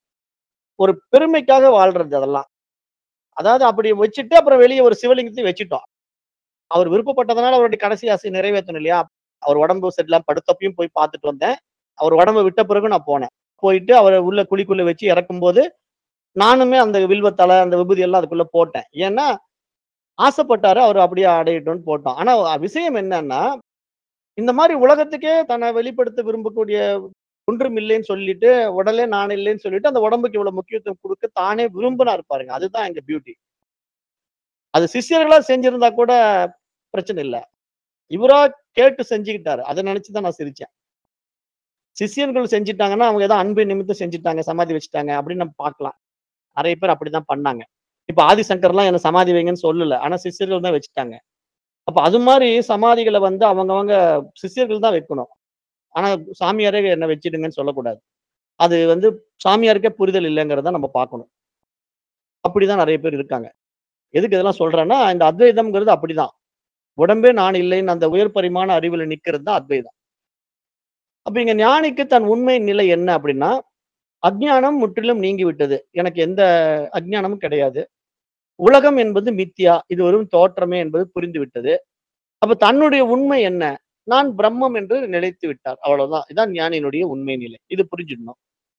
ஒரு பெருமைக்காக வாழ்றது அதெல்லாம். அதாவது அப்படி வச்சுட்டு அப்புறம் வெளிய ஒரு சிவலிங்கத்தையும் வச்சுட்டோம். அவர் விருப்பப்பட்டதுனால அவருடைய கடைசி ஆசைய நிறைவேத்தணும் இல்லையா? அவர் உடம்பு சரியில்லாம படுத்தப்பயும் போய் பார்த்துட்டு வந்தேன். அவர் உடம்ப விட்ட பிறகு நான் போனேன். போயிட்டு அவர உள்ள குழிக்குள்ள வச்சு இறக்கும்போது, நானுமே அந்த வில்வத்தல, அந்த விபூதி எல்லாம் அதுக்குள்ள போட்டேன். ஏன்னா, ஆசைப்பட்டாரு. அவரு அப்படியே அடையட்டும்னு போட்டோம். ஆனா விஷயம் என்னன்னா, இந்த மாரி உலகத்துக்கே தன்னை வெளிப்படுத்த விரும்பக்கூடிய ஒன்றும் இல்லைன்னு சொல்லிட்டு, உடலே நான் இல்லைன்னு சொல்லிட்டு, அந்த உடம்புக்கு இவ்வளவு முக்கியத்துவம் குடுக்க தானே விரும்பினாரு பாருங்க. அதுதான் இங்க பியூட்டி. அது சிஷ்யர்களா செஞ்சிருந்தா கூட பிரச்சனை இல்ல. இவரா கேட்டு செஞ்சுக்கிட்டாரு. அத நினைச்சு தான் நான் சிரிச்சேன். சிஷ்யர்கள் செஞ்சுட்டாங்கன்னா, அவங்க ஏதோ அன்பின் நிமித்தம் செஞ்சுட்டாங்க, சமாதி வச்சுட்டாங்க அப்படின்னு நம்ம பார்க்கலாம். நெறைய பேர் அப்படிதான் பண்ணாங்க. இப்ப ஆதிசங்கர்லாம் என்ன சமாதி வைங்கன்னு சொல்லல. ஆனா சிஷ்யர்கள் தான் வச்சுட்டாங்க. அப்ப அது மாரி சமாதிகள வந்து அவங்கவங்க சிஷ்யர்கள் தான் வைக்கணும். ஆனா சாமியாரே என்ன வச்சுடுங்கன்னு சொல்லக்கூடாது. அது வந்து சாமியாருக்கே புரிதல் இல்லங்கிறத நம்ம பார்க்கணும். அப்படிதான் நெறைய பேர் இருக்காங்க. எதுக்கு இதெல்லாம் சொல்றேன்னா, இந்த அத்வைதம்ங்கிறது அப்படிதான். உடம்பே நான் இல்லைன்னு அந்த உயர் பரிமாண அறிவுல நிக்கிறது தான் அத்வைதம். அப்ப இங்க ஞானிக்கு தன் உண்மை நிலை என்ன அப்படின்னா, அஞ்ஞானம் முற்றிலும் நீங்கிவிட்டது. எனக்கு எந்த அஞ்ஞானமும் கிடையாது. உலகம் என்பது மித்யா. இது வெறும் தோற்றமே என்பது புரிந்துவிட்டது. அப்ப தன்னுடைய உண்மை என்ன? நான் பிரம்மம் என்று நிலைத்து விட்டார். அவ்வளவுதான். இதான் ஞானியினுடைய உண்மை நிலை. இது புரிஞ்சுடணும்.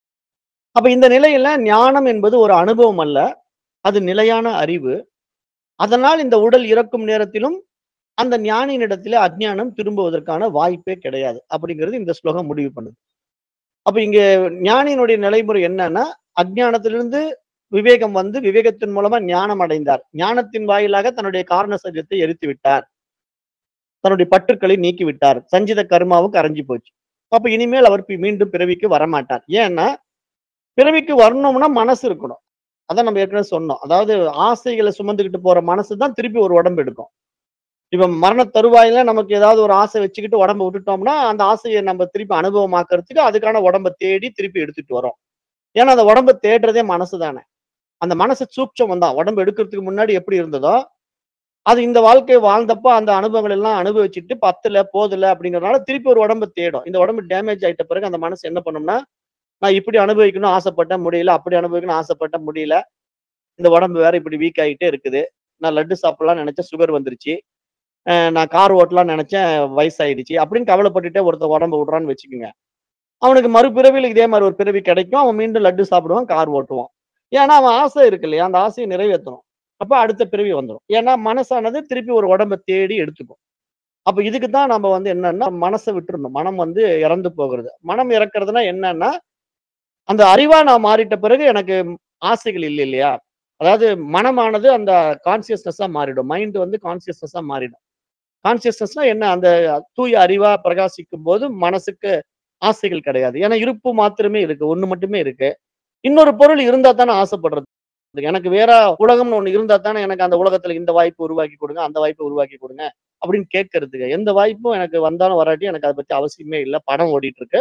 அப்ப இந்த நிலையில ஞானம் என்பது ஒரு அனுபவம் அல்ல. அது நிலையான அறிவு. அதனால் இந்த உடல் இறக்கும் நேரத்திலும் அந்த ஞானியினிடத்திலே அஞ்ஞானம் திரும்புவதற்கான வாய்ப்பே கிடையாது. அப்படிங்கிறது இந்த ஸ்லோகம் முடிவு பண்ணுது. அப்ப இங்க ஞானியினுடைய நிலைமுறை என்னன்னா, அஞ்ஞானத்திலிருந்து விவேகம் வந்து விவேகத்தின் மூலமா ஞானம் அடைந்தார். ஞானத்தின் வாயிலாக தன்னுடைய காரண சரீரத்தை எரித்து விட்டார். தன்னுடைய பற்றுக்களை நீக்கி விட்டார். சஞ்சித கர்மாவும் கரைஞ்சு போச்சு. அப்ப இனிமேல் அவர் பி மீண்டும் பிறவிக்கு வரமாட்டார். ஏன்னா, பிறவிக்கு வரணும்னா மனசு இருக்கணும். அதான் நம்ம ஏற்கனவே சொன்னோம். அதாவது ஆசைகள சுமந்துகிட்டு போற மனசு தான் திருப்பி ஒரு உடம்பு எடுக்கும். இப்ப மரண தருவாயில நமக்கு ஏதாவது ஒரு ஆசை வச்சுக்கிட்டு உடம்ப விட்டுட்டோம்னா, அந்த ஆசைய நம்ம திருப்பி அனுபவமாக்குறதுக்கு அதுக்கான உடம்ப தேடி திருப்பி எடுத்துட்டு வரோம். ஏன்னா, அந்த உடம்ப தேடுறதே மனசு தானே. அந்த மனசு சூட்சமம் தான். உடம்பு எடுக்கிறதுக்கு முன்னாடி எப்படி இருந்ததோ, அது இந்த வாழ்க்கை வாழ்ந்தப்போ அந்த அனுபவங்கள் எல்லாம் அனுபவிச்சுட்டு பத்தல, போதல அப்படிங்கிறனால திருப்பி ஒரு உடம்ப தேடும். இந்த உடம்பு டேமேஜ் ஆயிட்ட பிறகு அந்த மனசு என்ன பண்ணும்னா, நான் இப்படி அனுபவிக்கணும்னு ஆசைப்பட்டேன் முடியல. அப்படி அனுபவிக்கணும்னு ஆசைப்பட்டேன் முடியல. இந்த உடம்பு வேற இப்படி வீக் ஆயிட்டே இருக்குது. நான் லட்டு சாப்பிடலாம்னு நெனச்சேன் சுகர் வந்துருச்சு. அ நான் கார் ஓட்டலாம்னு நெனச்சேன் வயசாயிடுச்சு. அப்படின்னு கவலைப்பட்டுட்டே ஒருத்தன் உடம்ப விடுறான்னு வச்சுக்கங்க. அவனுக்கு மறுபிறவியில இதே மாரி ஒரு பிறவி கிடைக்கும். அவன் மீண்டும் லட்டு சாப்பிடுவான், கார் ஓட்டுவான். ஏன்னா, அவன் ஆசை இருக்கு இல்லையா? அந்த ஆசைய நிறைவேத்தணும். அப்ப அடுத்த பிறவி வந்துரும். ஏன்னா, மனசானது திருப்பி ஒரு உடம்ப தேடி எடுத்துக்கும். அப்ப இதுக்கு தான் நம்ம வந்து என்னன்னா, மனச விட்டுறணும். மனம் வந்து இறந்து போகிறது. மனம் இறக்கிறதுனா என்னன்னா, அந்த அறிவா நான் மாறிட்ட பிறகு எனக்கு ஆசைகள் இல்ல இல்லையா? அதாவது மனமானது அந்த கான்ஷியஸ்னஸா மாறிடும். மைண்ட் வந்து கான்ஷியஸ்னஸா மாறிடும். கான்ஷியஸ்னஸ்னா என்ன? அந்த தூய அறிவா பிரகாசிக்கும்போது மனசுக்கு ஆசைகள் கிடையாது. ஏன்னா, இருப்பு மாத்திரமே இருக்கு. ஒண்ணு மட்டுமே இருக்கு. இன்னொரு பொருள் இருந்தா தானே ஆசைப்படுறது. எனக்கு வேற உலகம்னு ஒண்ணு இருந்தா தானே எனக்கு அந்த உலகத்துல இந்த வாய்ப்பு உருவாக்கி கொடுங்க, அந்த வாய்ப்ப உருவாக்கி கொடுங்க அப்படின்னு கேட்கறதுக்கு. எந்த வாய்ப்பும் எனக்கு வந்தாலும் வராட்டியும் எனக்கு அத பத்தி அவசியமே இல்ல. படம் ஓடிட்டு இருக்கு.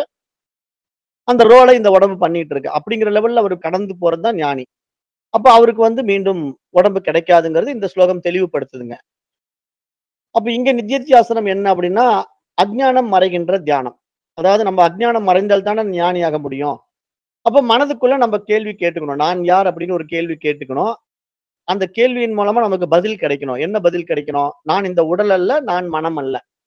அந்த ரோல இந்த உடம்பு பண்ணிட்டு இருக்கு. அப்படிங்கிற லெவல்ல அவரு கடந்து போறது தான் ஞானி. அப்ப அவருக்கு வந்து மீண்டும் உடம்பு கிடைக்காதுங்கிறது இந்த ஸ்லோகம் தெளிவுபடுத்துதுங்க. அப்ப இங்க நித்யத்தியாசனம் என்ன அப்படின்னா, அஞ்ஞானம் மறைகின்ற தியானம். அதாவது நம்ம அஞ்ஞானம் மறைந்தால் தானே ஞானியாக முடியும். அப்ப மனதுக்குள்ள நம்ம கேள்வி கேட்டுக்கணும். நான் யார் அப்படின்னு ஒரு கேள்வி கேட்டுக்கணும். அந்த கேள்வியின் மூலமா நமக்கு பதில் கிடைக்கணும். என்ன பதில் கிடைக்கணும்? நான் இந்த உடல் அல்ல, நான் மனம் அல்ல.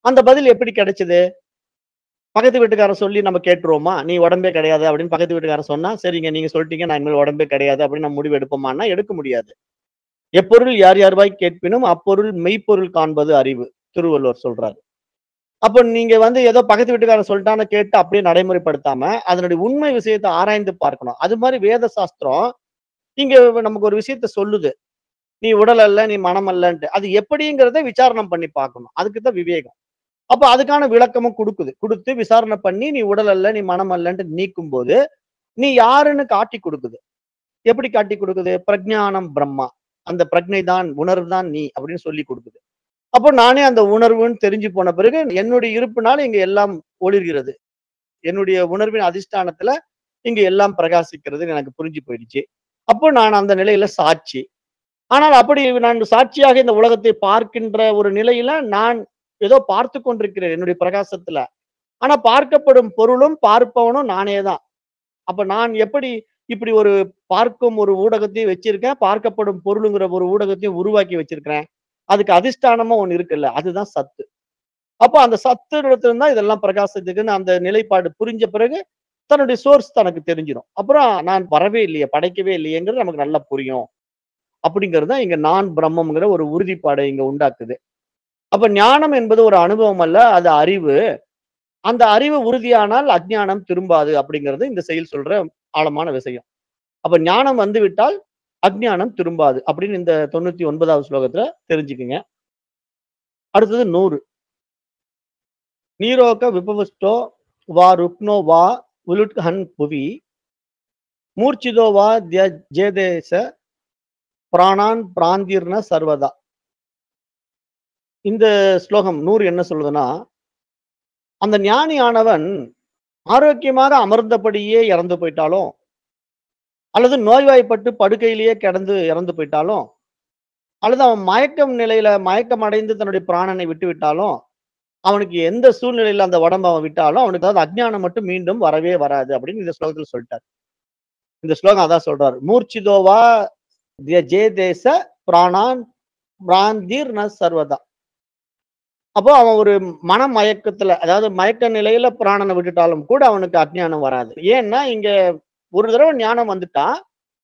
அந்த பதில் எப்படி கிடைச்சது பக்கத்து வீட்டுக்காரன் சொல்லி நம்ம கேட்டுருவோமா நீ உடம்பே கிடையாது அப்படின்னு பக்கத்து வீட்டுக்காரன் சொன்னா சரிங்க நீங்க சொல்லிட்டீங்க நான் இனிமேல் உடம்பே கிடையாது அப்படின்னு நம்ம முடிவு எடுப்போமான்னா எடுக்க முடியாது எப்பொருள் யார் யார்வாய் கேட்பினும் அப்பொருள் மெய்ப்பொருள் காண்பது அறிவு திருவள்ளுவர் சொல்றாரு அப்போ நீங்க வந்து ஏதோ பக்கத்து வீட்டுக்காரன் சொல்லிட்டான்னு கேட்டு அப்படியே நடைமுறைப்படுத்தாம அதனுடைய உண்மை விஷயத்தை ஆராய்ந்து பார்க்கணும் அது மாதிரி வேத சாஸ்திரம் இங்க நமக்கு ஒரு விஷயத்த சொல்லுது நீ உடல் அல்ல நீ மனம் அல்லன்ட்டு அது எப்படிங்கிறத விசாரணை பண்ணி பார்க்கணும் அதுக்கு தான் விவேகம் அப்ப அதுக்கான விளக்கமும் கொடுக்குது கொடுத்து விசாரணை பண்ணி நீ உடல் அல்ல நீ மனம் அல்லன்ட்டு நீக்கும் போது நீ யாருன்னு காட்டி கொடுக்குது எப்படி காட்டி கொடுக்குது பிரஜானம் பிரம்மா அந்த பிரஜை தான் உணர்வு தான் நீ அப்படின்னு சொல்லி கொடுக்குது அப்போ நானே அந்த உணர்வுன்னு தெரிஞ்சு போன பிறகு என்னுடைய இருப்புனால இங்க எல்லாம் ஒளிர்கிறது என்னுடைய உணர்வின் அதிஷ்டானத்துல இங்க எல்லாம் பிரகாசிக்கிறது எனக்கு புரிஞ்சு போயிடுச்சு அப்போ நான் அந்த நிலையில சாட்சி ஆனால் அப்படி நான் சாட்சியாக இந்த உலகத்தை பார்க்கின்ற ஒரு நிலையில நான் ஏதோ பார்த்து கொண்டிருக்கிறேன் என்னுடைய பிரகாசத்துல ஆனா பார்க்கப்படும் பொருளும் பார்ப்பவனும் நானே தான் அப்ப நான் எப்படி இப்படி ஒரு பார்க்கும் ஒரு ஊடகத்தையும் வச்சிருக்கேன் பார்க்கப்படும் பொருளுங்கிற ஒரு ஊடகத்தையும் உருவாக்கி வச்சிருக்கிறேன் அதுக்கு அதிஷ்டானமா ஒண்ணு இருக்குல்ல அதுதான் சத்து அப்போ அந்த சத்து இடத்துல தான் இதெல்லாம் பிரகாசத்துக்குன்னு அந்த நிலைப்பாடு புரிஞ்ச பிறகு தன்னுடைய சோர்ஸ் தனக்கு தெரிஞ்சிடும் அப்புறம் நான் வரவே இல்லையே படைக்கவே இல்லையேங்கிறது நமக்கு நல்லா புரியும் அப்படிங்கிறது தான் இங்க நான் பிரம்மம்ங்கிற ஒரு உறுதிப்பாடை இங்க உண்டாக்குது அப்ப ஞானம் என்பது ஒரு அனுபவம் அல்ல அது அறிவு அந்த அறிவு உறுதியானால் அஜ்ஞானம் திரும்பாது அப்படிங்கிறது இந்த செயல் சொல்ற ஆழமான விஷயம் அப்ப ஞானம் வந்து விட்டால் அஜ்ஞானம் திரும்பாது அப்படின்னு இந்த தொண்ணூத்தி ஒன்பதாவது ஸ்லோகத்துல தெரிஞ்சுக்குங்க அடுத்தது நூறு நீரோக விபவஸ்டோ வா ருக்னோ வா உலுட்ஹன் புவி மூர்ச்சிதோ வா திய- ஜேதேச பிராணான் பிராந்திர்ன சர்வதா இந்த ஸ்லோகம் நூறு என்ன சொல்லுதுன்னா அந்த ஞானியானவன் ஆரோக்கியமாக அமர்ந்தபடியே இறந்து போயிட்டாலும் அல்லது நோய்வாய்ப்பட்டு படுக்கையிலேயே கிடந்து இறந்து போயிட்டாலும் அல்லது அவன் மயக்கம் நிலையில மயக்கம் அடைந்து தன்னுடைய பிராணனை விட்டு விட்டாலும் அவனுக்கு எந்த சூழ்நிலையில அந்த உடம்பை அவன் விட்டாலும் அவனுக்கு அதாவது அஜ்ஞானம் மட்டும் மீண்டும் வரவே வராது அப்படின்னு இந்த ஸ்லோகத்தில் சொல்லிட்டார் இந்த ஸ்லோகம் அதான் சொல்றாரு மூர்ச்சிதோவா திய- ஜே தேச பிராணான் பிராந்தீர் ந சர்வதா அப்போ அவன் ஒரு மன மயக்கத்துல அதாவது மயக்க நிலையில பிராணனை விட்டுட்டாலும் கூட அவனுக்கு அஜ்ஞானம் வராது ஏன்னா இங்க ஒரு தடவை ஞானம் வந்துட்டான்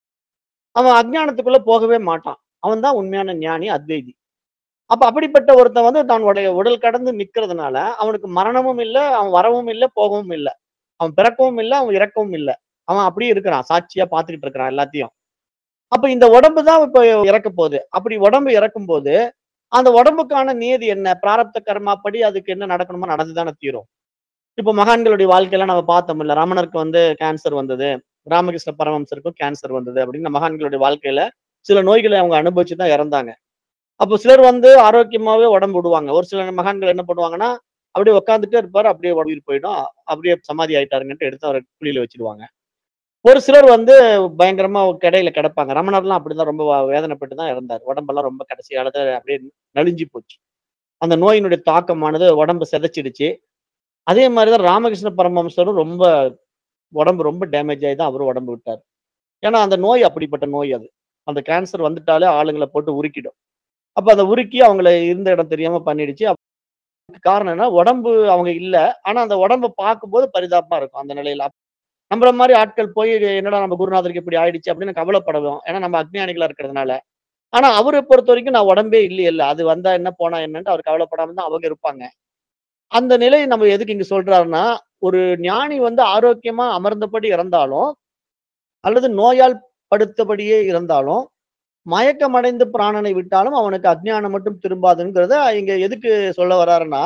அவன் அஜ்ஞானத்துக்குள்ள போகவே மாட்டான் அவன் தான் உண்மையான ஞானி அத்வைதி அப்ப அப்படிப்பட்ட ஒருத்தன் வந்து தன்னுடைய உடல் கடந்து நிக்கிறதுனால அவனுக்கு மரணமும் இல்லை அவன் வரவும் இல்லை போகவும் இல்லை அவன் பிறக்கவும் இல்லை அவன் இறக்கவும் இல்லை அவன் அப்படியே இருக்கிறான் சாட்சியா பார்த்துக்கிட்டு இருக்கிறான் எல்லாத்தையும் அப்ப இந்த உடம்பு தான் இப்ப இறக்க போகுது அப்படி உடம்பு இறக்கும் போது அந்த உடம்புக்கான நியதி என்ன பிராரப்த கர்மாப்படி அதுக்கு என்ன நடக்கணுமோ நடந்துதானே தீரும் இப்போ மகான்களுடைய வாழ்க்கையில நம்ம பார்த்தோம் இல்ல ரமணருக்கு வந்து கேன்சர் வந்தது ராமகிருஷ்ண பரமஹம்சருக்கும் கேன்சர் வந்தது அப்படின்னு மகான்களுடைய வாழ்க்கையில சில நோய்களை அவங்க அனுபவிச்சு தான் இறந்தாங்க அப்போ சிலர் வந்து ஆரோக்கியமாவே உடம்பு விடுவாங்க ஒரு சில மகான்கள் என்ன பண்ணுவாங்கன்னா அப்படியே உட்காந்துட்டே இருப்பாரு அப்படியே உயிர் போயிடும் அப்படியே சமாதி ஆயிட்டாருங்கன்ட்டு எடுத்து அவரை குழியில வச்சிருவாங்க ஒரு சிலர் வந்து பயங்கரமா கடையில கிடப்பாங்க ரமணர்லாம் அப்படிதான் ரொம்ப வ- வேதனைப்பட்டு தான் இறந்தார் உடம்பெல்லாம் ரொம்ப கடைசி காலத்துல அப்படியே நலிஞ்சு போச்சு அந்த நோயினுடைய தாக்கமானது உடம்பு சிதைச்சிடுச்சு அதே மாதிரிதான் ராமகிருஷ்ண பரமஹம்சரும் ரொம்ப உடம்பு ரொம்ப டேமேஜ் ஆகி தான் அவரும் உடம்பு விட்டார் ஏன்னா அந்த நோய் அப்படிப்பட்ட நோய் அது அந்த கேன்சர் வந்துட்டாலே ஆளுங்களை போட்டு உருக்கிடும் அப்ப அதை உருக்கி அவங்கள இருந்த இடம் தெரியாம பண்ணிடுச்சு அதுக்கு காரணம் என்ன உடம்பு அவங்க இல்ல ஆனா அந்த உடம்பை பார்க்கும்போது பரிதாபமா இருக்கும் அந்த நிலையில நம்மள மாதிரி ஆட்கள் போய் என்னடா நம்ம குருநாதருக்கு இப்படி ஆயிடுச்சு அப்படின்னு கவலைப்படுவோம் ஏன்னா நம்ம அக்ஞானிகளா இருக்கிறதுனால ஆனா அவரை பொறுத்த வரைக்கும் நான் உடம்பே இல்லையல்ல அது வந்தா என்ன போனா என்னன்ட்டு அவர் கவலைப்படாம தான் அவங்க இருப்பாங்க அந்த நிலை நம்ம எதுக்கு இங்க சொல்றாருன்னா ஒரு ஞானி வந்து ஆரோக்கியமா அமர்ந்தபடி இறந்தாலும் அல்லது நோயால் படுத்தபடியே இருந்தாலும் மயக்கமடைந்து பிராணனை விட்டாலும் அவனுக்கு அஜ்ஞானம் மட்டும் திரும்பாதுங்கிறத இங்க எதுக்கு சொல்ல வர்றாருன்னா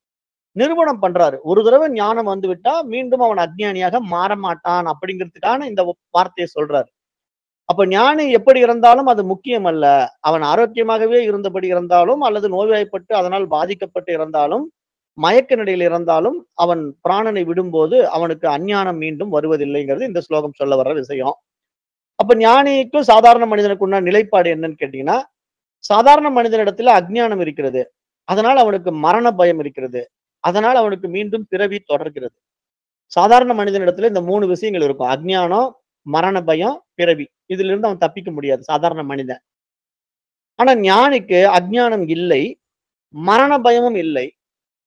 நிரூபணம் பண்றாரு ஒரு தடவை ஞானம் வந்து விட்டா மீண்டும் அவன் அஜ்ஞானியாக மாற மாட்டான் அப்படிங்கிறதுக்கான இந்த வார்த்தையை சொல்றாரு அப்ப ஞானி எப்படி இருந்தாலும் அது முக்கியம் அல்ல அவன் ஆரோக்கியமாகவே இருந்தபடி இருந்தாலும் அல்லது நோய்வாய்ப்பட்டு அதனால் பாதிக்கப்பட்டு இருந்தாலும் மயக்க நிலையில் இருந்தாலும் அவன் பிராணனை விடும்போது அவனுக்கு அஞ்ஞானம் மீண்டும் வருவதில்லைங்கிறது இந்த ஸ்லோகம் சொல்ல வர்ற விஷயம் அப்ப ஞானிக்கும் சாதாரண மனிதனுக்கு உண்டான நிலைப்பாடு என்னன்னு கேட்டீங்கன்னா சாதாரண மனிதனிடத்துல அஜ்ஞானம் இருக்கிறது அதனால் அவனுக்கு மரண பயம் இருக்கிறது அதனால் அவனுக்கு மீண்டும் பிறவி தொடர்கிறது சாதாரண மனிதனிடத்துல இந்த மூணு விஷயங்கள் இருக்கும் அஜ்ஞானம் மரண பயம் பிறவி இதுல இருந்து அவன் தப்பிக்க முடியாது சாதாரண மனிதன் ஆனா ஞானிக்கு அஜ்ஞானம் இல்லை மரண பயமும் இல்லை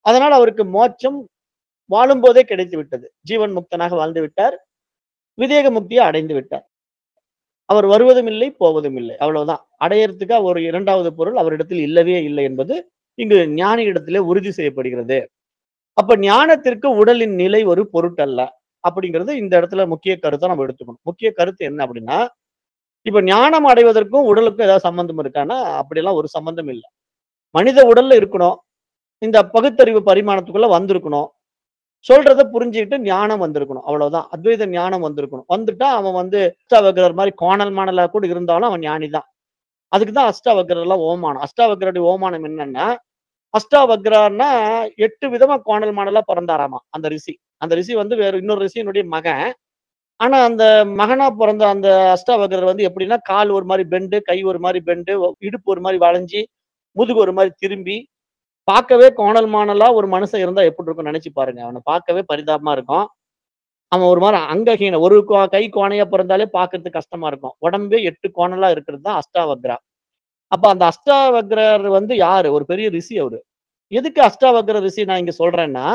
அதனால அவருக்கு மோட்சம் வாழும்போதே கிடைத்து விட்டது ஜீவன் முக்தனாக வாழ்ந்து விட்டார் விதேக முக்தியை அடைந்து விட்டார் அவர் வருவதும் இல்லை போவதும் இல்லை அவ்வளவுதான் அடையறதுக்கு ஒரு இரண்டாவது பொருள் அவரிடத்தில் இல்லவே இல்லை என்பது இங்கு ஞானி இடத்திலே உறுதி செய்யப்படுகிறது அப்ப ஞானத்திற்கு உடலின் நிலை ஒரு பொருட்டல்ல அப்படிங்கிறது இந்த இடத்துல முக்கிய கருத்தை நம்ம எடுத்துக்கணும் முக்கிய கருத்து என்ன அப்படின்னா இப்ப ஞானம் அடைவதற்கும் உடலுக்கும் ஏதாவது சம்பந்தம் இருக்கான்னா அப்படியெல்லாம் ஒரு சம்பந்தம் இல்லை மனித உடல்ல இருக்கணும் இந்த பகுத்தறிவு பரிமாணத்துக்குள்ள வந்திருக்கணும் சொல்றத புரிஞ்சுக்கிட்டு ஞானம் வந்திருக்கணும் அவ்வளவுதான் அத்வைத ஞானம் வந்திருக்கணும் வந்துட்டா அவன் வந்து அஷ்டாவக்கரர் மாதிரி கோணல் மாணலா கூட இருந்தாலும் அவன் ஞானி தான் அதுக்கு தான் அஷ்டாவக்கரெல்லாம் ஓமானம் அஷ்டாவக்கருடைய ஓமானம் என்னன்னா அஷ்டாவக்ரான்னா எட்டு விதமா கோணல் மாடலா பிறந்தாராமா அந்த ரிஷி அந்த ரிஷி வந்து வேற இன்னொரு ரிஷியினுடைய மகன் ஆனா அந்த மகனா பிறந்த அந்த அஷ்டாவக்ரர் வந்து எப்படின்னா கால் ஒரு மாதிரி பெண்டு கை ஒரு மாதிரி பெண்டு இடுப்பு ஒரு மாதிரி வளைஞ்சி முதுகு ஒரு மாதிரி திரும்பி பார்க்கவே கோணல் மாணலா ஒரு மனுஷன் இருந்தா எப்படி இருக்கும் நினைச்சு பாருங்க அவனை பார்க்கவே பரிதாபமா இருக்கும் அவன் ஒரு மாதிரி அங்கஹீன ஒரு கோ- கை கோணையா பிறந்தாலே பார்க்கிறதுக்கு கஷ்டமா இருக்கும் உடம்பே எட்டு கோணலா இருக்கிறது தான் அஷ்டாவக்ரா அப்ப அந்த அஷ்டாவக்ரர் வந்து யாரு ஒரு பெரிய ரிஷி அவரு எதுக்கு அஷ்டாவக்ர ரிஷி நான் இங்க சொல்றேன்னா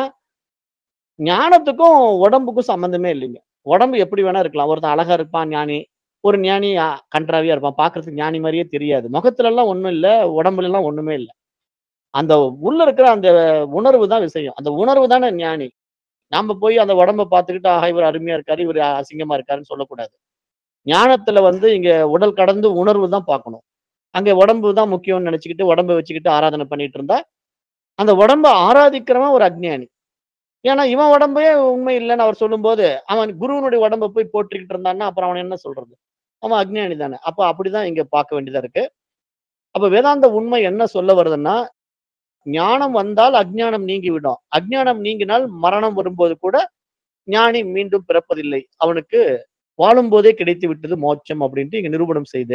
ஞானத்துக்கும் உடம்புக்கும் சம்பந்தமே இல்லைங்க உடம்பு எப்படி வேணா இருக்கலாம் ஒருத்தன் அழகா இருப்பான் ஞானி ஒரு ஞானி அ, கன்றாவியா இருப்பான் பார்க்கிறதுக்கு ஞானி மாதிரியே தெரியாது முகத்துல எல்லாம் ஒண்ணும் இல்ல உடம்புல எல்லாம் ஒண்ணுமே இல்ல அந்த உள்ள இருக்கிற அந்த உணர்வு தான் விஷயம் அந்த உணர்வு தானே ஞானி நாம போய் அந்த உடம்ப பார்த்துக்கிட்டு ஆஹா இவர் அருமையா இருக்காரு இவர் அசிங்கமா இருக்காருன்னு சொல்லக்கூடாது ஞானத்துல வந்து இங்க உடல் கடந்து உணர்வு தான் பார்க்கணும் அங்க உடம்பு தான் முக்கியம்னு நினைச்சுக்கிட்டு உடம்ப வச்சுக்கிட்டு ஆராதனை பண்ணிட்டு இருந்தா அந்த உடம்ப ஆராதிக்கிறவன் ஒரு அஜ்ஞானி ஏன்னா இவன் உடம்பே உண்மை இல்லைன்னு அவர் சொல்லும்போது அவன் குருவனுடைய உடம்ப போய் போற்றிக்கிட்டு இருந்தான்னா அப்புறம் அவன் என்ன சொல்றது அவன் அஜ்ஞானி தானே அப்ப அப்படிதான் இங்க பார்க்க வேண்டியதா இருக்கு அப்ப வேதாந்த உண்மை என்ன சொல்ல வருதுன்னா ஞானம் வந்தால் அஜ்ஞானம் நீங்கிவிடும் அஜ்ஞானம் நீங்கினால் மரணம் வரும்போது கூட ஞானி மீண்டும் பிறப்பதில்லை அவனுக்கு வாழும்போதே கிடைத்து விட்டது மோட்சம் அப்படின்ட்டு இங்க நிரூபணம் செய்து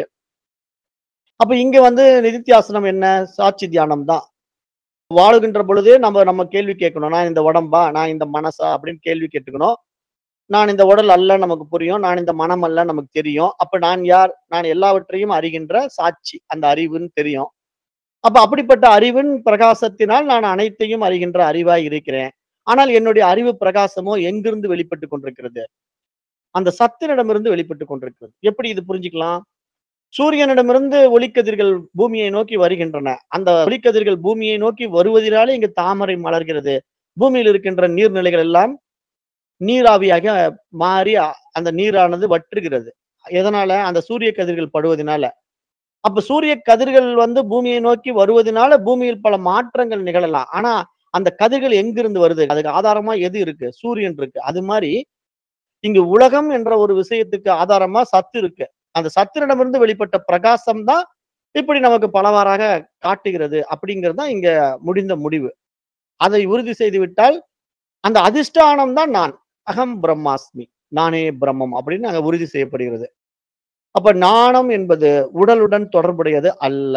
அப்ப இங்க வந்து நிதித்தியாசனம் என்ன சாட்சி தியானம் தான் வாழுகின்ற பொழுதே நம்ம நம்ம கேள்வி கேட்கணும் நான் இந்த உடம்பா நான் இந்த மனசா அப்படின்னு கேள்வி கேட்டுக்கணும் நான் இந்த உடல் அல்ல நமக்கு புரியும் நான் இந்த மனம் அல்ல நமக்கு தெரியும் அப்ப நான் யார் நான் எல்லாவற்றையும் அறிகின்ற சாட்சி அந்த அறிவுன்னு தெரியும் அப்ப அப்படிப்பட்ட அறிவின் பிரகாசத்தினால் நான் அனைத்தையும் அறிகின்ற அறிவாய் இருக்கிறேன் ஆனால் என்னுடைய அறிவு பிரகாசமோ எங்கிருந்து வெளிப்பட்டு கொண்டிருக்கிறது அந்த சத்தினிடமிருந்து வெளிப்பட்டு கொண்டிருக்கிறது எப்படி இது புரிஞ்சுக்கலாம் சூரியனிடமிருந்து ஒளிக்கதிர்கள் பூமியை நோக்கி வருகின்றன அந்த ஒளிக்கதிர்கள் பூமியை நோக்கி வருவதினாலே இங்கு தாமரை மலர்கிறது பூமியில் இருக்கின்ற நீர்நிலைகள் எல்லாம் நீராவியாக மாறி அ- அந்த நீரானது வற்றுகிறது எதனால அந்த சூரிய கதிர்கள் படுவதனால அப்ப சூரிய கதிர்கள் வந்து பூமியை நோக்கி வருவதனால பூமியில் பல மாற்றங்கள் நிகழலாம் ஆனா அந்த கதிர்கள் எங்கிருந்து வருது அதுக்கு ஆதாரமா எது இருக்கு சூரியன் இருக்கு அது மாதிரி இங்கு உலகம் என்ற ஒரு விஷயத்துக்கு ஆதாரமா சத்து இருக்கு அந்த சத்தினிடமிருந்து வெளிப்பட்ட பிரகாசம் தான் இப்படி நமக்கு பலவாறாக காட்டுகிறது அப்படிங்கிறது தான் இங்க முடிந்த முடிவு அதை உறுதி செய்து விட்டால் அந்த அதிஷ்டானம் தான் நான் அகம் பிரம்மாஸ்மி நானே பிரம்மம் அப்படின்னு அங்க உறுதி செய்யப்படுகிறது அப்ப ஞானம் என்பது உடலுடன் தொடர்புடையது அல்ல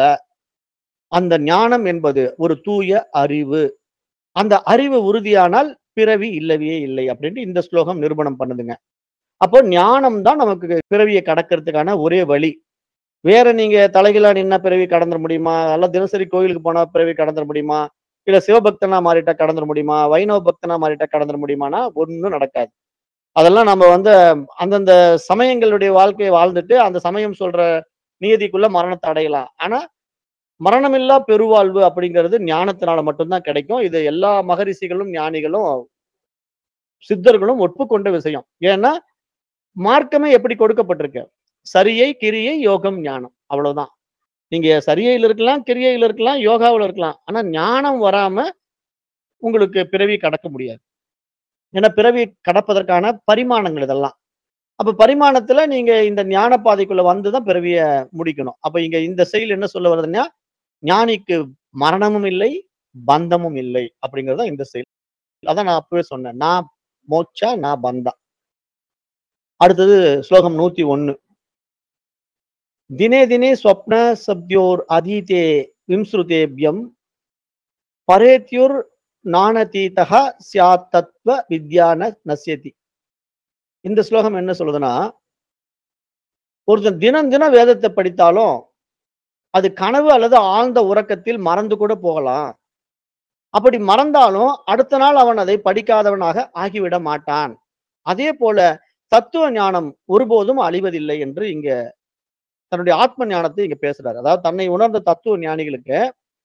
அந்த ஞானம் என்பது ஒரு தூய அறிவு அந்த அறிவு உறுதியானால் பிறவி இல்லவே இல்லை அப்படின்ட்டு இந்த ஸ்லோகம் நிரூபணம் பண்ணுதுங்க அப்போ ஞானம் தான் நமக்கு பிறவியை கடக்கிறதுக்கான ஒரே வழி வேற நீங்க தலைகீழா நின்னா பிறவி கடந்துட முடியுமா அல்ல தினசரி கோயிலுக்கு போனா பிறவி கடந்துட முடியுமா இல்ல சிவபக்தனா மாறிட்டா கடந்துட முடியுமா வைணவ பக்தனா மாறிட்டா கடந்துட முடியுமானா ஒண்ணும் நடக்காது அதெல்லாம் நம்ம வந்து அந்தந்த சமயங்களுடைய வாழ்க்கையை வாழ்ந்துட்டு அந்த சமயம் சொல்ற நியதிக்குள்ள மரணத்தை அடையலாம் ஆனா மரணமில்லா பெருவாழ்வு அப்படிங்கிறது ஞானத்தினால மட்டும்தான் கிடைக்கும் இது எல்லா மகரிஷிகளும் ஞானிகளும் சித்தர்களும் ஒப்புக்கொண்ட விஷயம் ஏன்னா மார்க்கமே எப்படி கொடுக்கப்பட்டிருக்கு சரியை கிரியை யோகம் ஞானம் அவ்வளவுதான் நீங்க சரியையில் இருக்கலாம் கிரியையில் இருக்கலாம் யோகாவில் இருக்கலாம் ஆனா ஞானம் வராம உங்களுக்கு பிறவி கடக்க முடியாது ஏன்னா பிறவி கடப்பதற்கான பரிமாணங்கள் இதெல்லாம் அப்ப பரிமாணத்துல நீங்க இந்த ஞான பாதைக்குள்ள வந்துதான் பிறவிய முடிக்கணும் அப்ப இங்க இந்த செயல் என்ன சொல்ல வருதுன்னா ஞானிக்கு மரணமும் இல்லை பந்தமும் இல்லை அப்படிங்கறது தான் இந்த செயல் அதான் நான் அப்பவே சொன்னேன் நான் மோட்சா நான் பந்தா அடுத்தது ஸ்லோகம் நூத்தி ஒண்ணு தினே தினே ஸ்வப்ன சப்தியோர் அதீதே விம்ஸ்ருதேபியம் பரேத்யுர் நானதீதக சியாத் தத்வ வித்யான நசியதி இந்த ஸ்லோகம் என்ன சொல்லுதுன்னா ஒருத்தன் தினம் தினம் வேதத்தை படித்தாலும் அது கனவு அல்லது ஆழ்ந்த உறக்கத்தில் மறந்து கூட போகலாம் அப்படி மறந்தாலும் அடுத்த நாள் அவன் அதை படிக்காதவனாக ஆகிவிட மாட்டான் அதே போல தத்துவ ஞானம் ஒருபோதும் அழிவதில்லை என்று இங்க தன்னுடைய ஆத்ம ஞானத்தை இங்க பேசுறாரு அதாவது தன்னை உணர்ந்த தத்துவ ஞானிகளுக்கு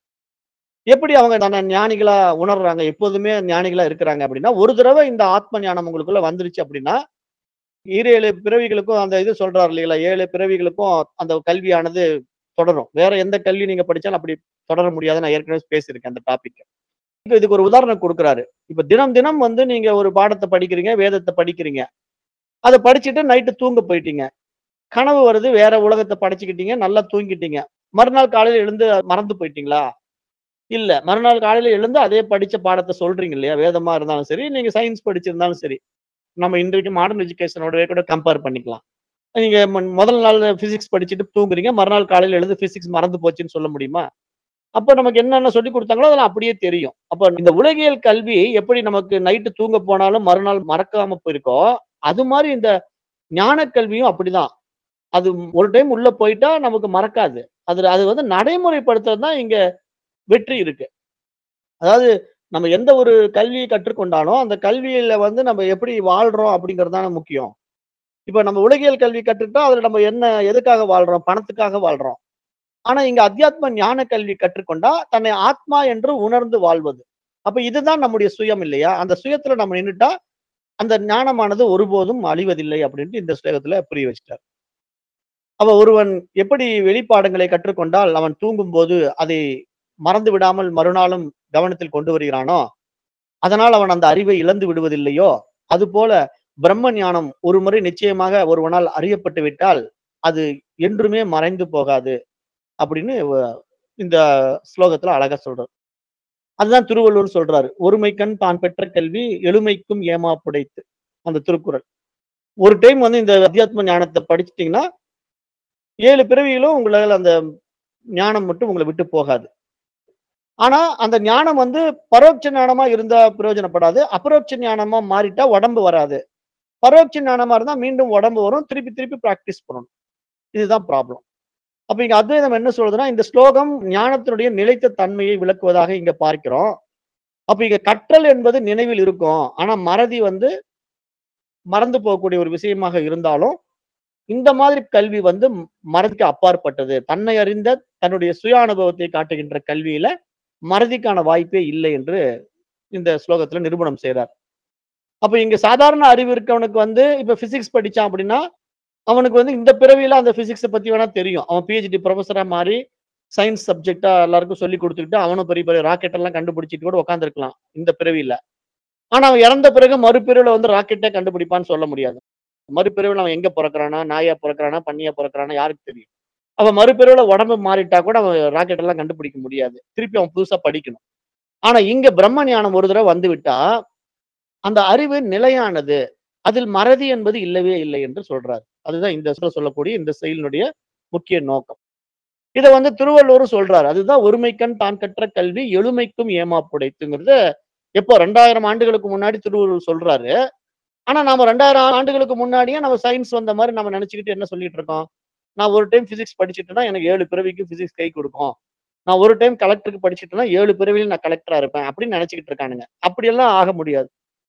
எப்படி அவங்க தன்னை ஞானிகளா உணர்றாங்க எப்போதுமே ஞானிகளா இருக்கிறாங்க அப்படின்னா ஒரு தடவை இந்த ஆத்ம ஞானம் உங்களுக்குள்ள வந்துருச்சு அப்படின்னா ஈரேழு பிறவிகளுக்கும் அந்த இது சொல்றாரு இல்லைங்களா ஏழு பிறவிகளுக்கும் அந்த கல்வியானது தொடரும் வேற எந்த கல்வி நீங்க படிச்சாலும் அப்படி தொடர முடியாது நான் ஏற்கனவே பேசியிருக்கேன் அந்த டாபிக் இப்ப இதுக்கு ஒரு உதாரணம் கொடுக்குறாரு இப்ப தினம் தினம் வந்து நீங்க ஒரு பாடத்தை படிக்கிறீங்க வேதத்தை படிக்கிறீங்க அதை படிச்சுட்டு நைட்டு தூங்க போயிட்டீங்க கனவு வருது வேற உலகத்தை படைச்சுக்கிட்டீங்க நல்லா தூங்கிட்டீங்க மறுநாள் காலையில எழுந்து மறந்து போயிட்டீங்களா இல்ல மறுநாள் காலையில எழுந்து அதே படிச்ச பாடத்தை சொல்றீங்க இல்லையா வேதமா இருந்தாலும் சரி நீங்க சயின்ஸ் படிச்சிருந்தாலும் சரி நம்ம இன்றைக்கு மாடர்ன் எஜுகேஷனோடவே கூட கம்பேர் பண்ணிக்கலாம் நீங்க மொ- முதல் நாள் பிசிக்ஸ் படிச்சுட்டு தூங்குறீங்க மறுநாள் காலையில எழுந்து பிசிக்ஸ் மறந்து போச்சுன்னு சொல்ல முடியுமா அப்ப நமக்கு என்னென்ன சொல்லி கொடுத்தாங்களோ அதெல்லாம் அப்படியே தெரியும் அப்ப இந்த உலகியல் கல்வி எப்படி நமக்கு நைட்டு தூங்க போனாலும் மறுநாள் மறக்காம போயிருக்கோ அது மாதிரி இந்த ஞான கல்வியும் அப்படிதான் அது ஒரு டைம் உள்ள போயிட்டா நமக்கு மறக்காது அது அது வந்து நடைமுறைப்படுத்துறது தான் இங்க வெற்றி இருக்கு அதாவது நம்ம எந்த ஒரு கல்வியை கற்றுக்கொண்டாலும் அந்த கல்வியில வந்து நம்ம எப்படி வாழ்றோம் அப்படிங்கிறது தானே முக்கியம் இப்ப நம்ம உலகியல் கல்வி கற்றுக்கிட்டா அதுல நம்ம என்ன எதுக்காக வாழ்றோம் பணத்துக்காக வாழ்றோம் ஆனா இங்க அத்தியாத்ம ஞான கல்வி கற்றுக்கொண்டா தன்னை ஆத்மா என்று உணர்ந்து வாழ்வது அப்ப இதுதான் நம்முடைய சுயம் இல்லையா அந்த சுயத்துல நம்ம நின்னுட்டா அந்த ஞானமானது ஒருபோதும் அழிவதில்லை அப்படின்ட்டு இந்த ஸ்லோகத்துல புரிய வச்சிட்டார் அவ ஒருவன் எப்படி வெளிப்பாடங்களை கற்றுக்கொண்டால் அவன் தூங்கும் போது அதை மறந்து விடாமல் மறுநாளும் கவனத்தில் கொண்டு வருகிறானோ அதனால் அவன் அந்த அறிவை இழந்து விடுவதில்லையோ அதுபோல பிரம்ம ஞானம் ஒரு முறை நிச்சயமாக ஒருவனால் அறியப்பட்டு விட்டால் அது என்றுமே மறைந்து போகாது அப்படின்னு வ- இந்த ஸ்லோகத்துல அழகா சொல்றார் அதுதான் திருவள்ளுவர் சொல்றாரு ஒருமைக்கண் தான் பெற்ற கல்வி எளிமைக்கும் ஏமா புடைத்து அந்த திருக்குறள் ஒரு டைம் வந்து இந்த அத்தியாத்ம ஞானத்தை படிச்சிட்டீங்கன்னா ஏழு பிறவிகளும் உங்களால் அந்த ஞானம் மட்டும் உங்களை விட்டு போகாது ஆனா அந்த ஞானம் வந்து பரோட்ச ஞானமா இருந்தா பிரயோஜனப்படாது அபரோட்ச ஞானமா மாறிட்டா உடம்பு வராது பரோட்ச ஞானமா இருந்தா மீண்டும் உடம்பு வரும் திருப்பி திருப்பி பிராக்டிஸ் பண்ணணும் இதுதான் ப்ராப்ளம் அப்ப இங்க அத்வைதம் என்ன சொல்றதுன்னா இந்த ஸ்லோகம் ஞானத்தினுடைய நிலைத்த தன்மையை விளக்குவதாக இங்க பார்க்கிறோம் அப்ப இங்க கற்றல் என்பது நினைவில் இருக்கும் ஆனா மறதி வந்து மறந்து போகக்கூடிய ஒரு விஷயமாக இருந்தாலும் இந்த மாதிரி கல்வி வந்து ம- மறதிக்கு அப்பாற்பட்டது தன்னை அறிந்த தன்னுடைய சுய அனுபவத்தை காட்டுகின்ற கல்வியில மறதிக்கான வாய்ப்பே இல்லை என்று இந்த ஸ்லோகத்துல நிரூபணம் செய்றார் அப்ப இங்க சாதாரண அறிவு இருக்கவனுக்கு வந்து இப்ப பிசிக்ஸ் படிச்சான் அப்படின்னா அவனுக்கு வந்து இந்த பிறவியில அந்த பிசிக்ஸை பத்தி வேணா தெரியும் அவன் பிஹெச்டி ப்ரொஃபஸரா மாறி சயின்ஸ் சப்ஜெக்டா எல்லாருக்கும் சொல்லி கொடுத்துக்கிட்டு அவனும் பெரிய பெரிய ராக்கெட் எல்லாம் கண்டுபிடிச்சிட்டு கூட உட்காந்துருக்கலாம் இந்த பிறவியில ஆனா அவன் இறந்த பிறகு மறுபிறவில வந்து ராக்கெட்டே கண்டுபிடிப்பான்னு சொல்ல முடியாது மறுபிறவில அவன் எங்க பிறக்கிறானா நாயா பிறக்கிறானா பண்ணியா பிறக்கிறானா யாருக்கு தெரியும் அவன் மறுபிறவில உடம்பு மாறிட்டா கூட அவன் ராக்கெட் எல்லாம் கண்டுபிடிக்க முடியாது திருப்பி அவன் புதுசா படிக்கணும் ஆனா இங்க பிரம்ம ஞானம் ஒரு தடவை வந்து விட்டா அந்த அறிவு நிலையானது அதில் மறதி என்பது இல்லவே இல்லை என்று சொல்றாரு அதுதான் இந்த சொல்ல சொல்லக்கூடிய இந்த செயலினுடைய முக்கிய நோக்கம் இதை வந்து திருவள்ளுவரும் சொல்றாரு அதுதான் ஒருமைக்கண் தான் கற்ற கல்வி எளிமைக்கும் ஏமாப்புடைத்துங்கிறது எப்போ ரெண்டாயிரம் ஆண்டுகளுக்கு முன்னாடி திருவள்ளுவர் சொல்றாரு ஆனா நாம ரெண்டாயிரம் ஆண்டுகளுக்கு முன்னாடியே நம்ம சயின்ஸ் வந்த மாதிரி நம்ம நினைச்சுக்கிட்டு என்ன சொல்லிட்டு இருக்கோம் நான் ஒரு டைம் பிசிக்ஸ் படிச்சுட்டேன்னா எனக்கு ஏழு பிறவிக்கு பிசிக்ஸ் கை கொடுக்கும் நான் ஒரு டைம் கலெக்டருக்கு படிச்சுட்டேன்னா ஏழு பிறவியில் நான் கலெக்டரா இருப்பேன் அப்படின்னு நினைச்சுக்கிட்டு இருக்கானுங்க அப்படியெல்லாம் ஆக முடியாது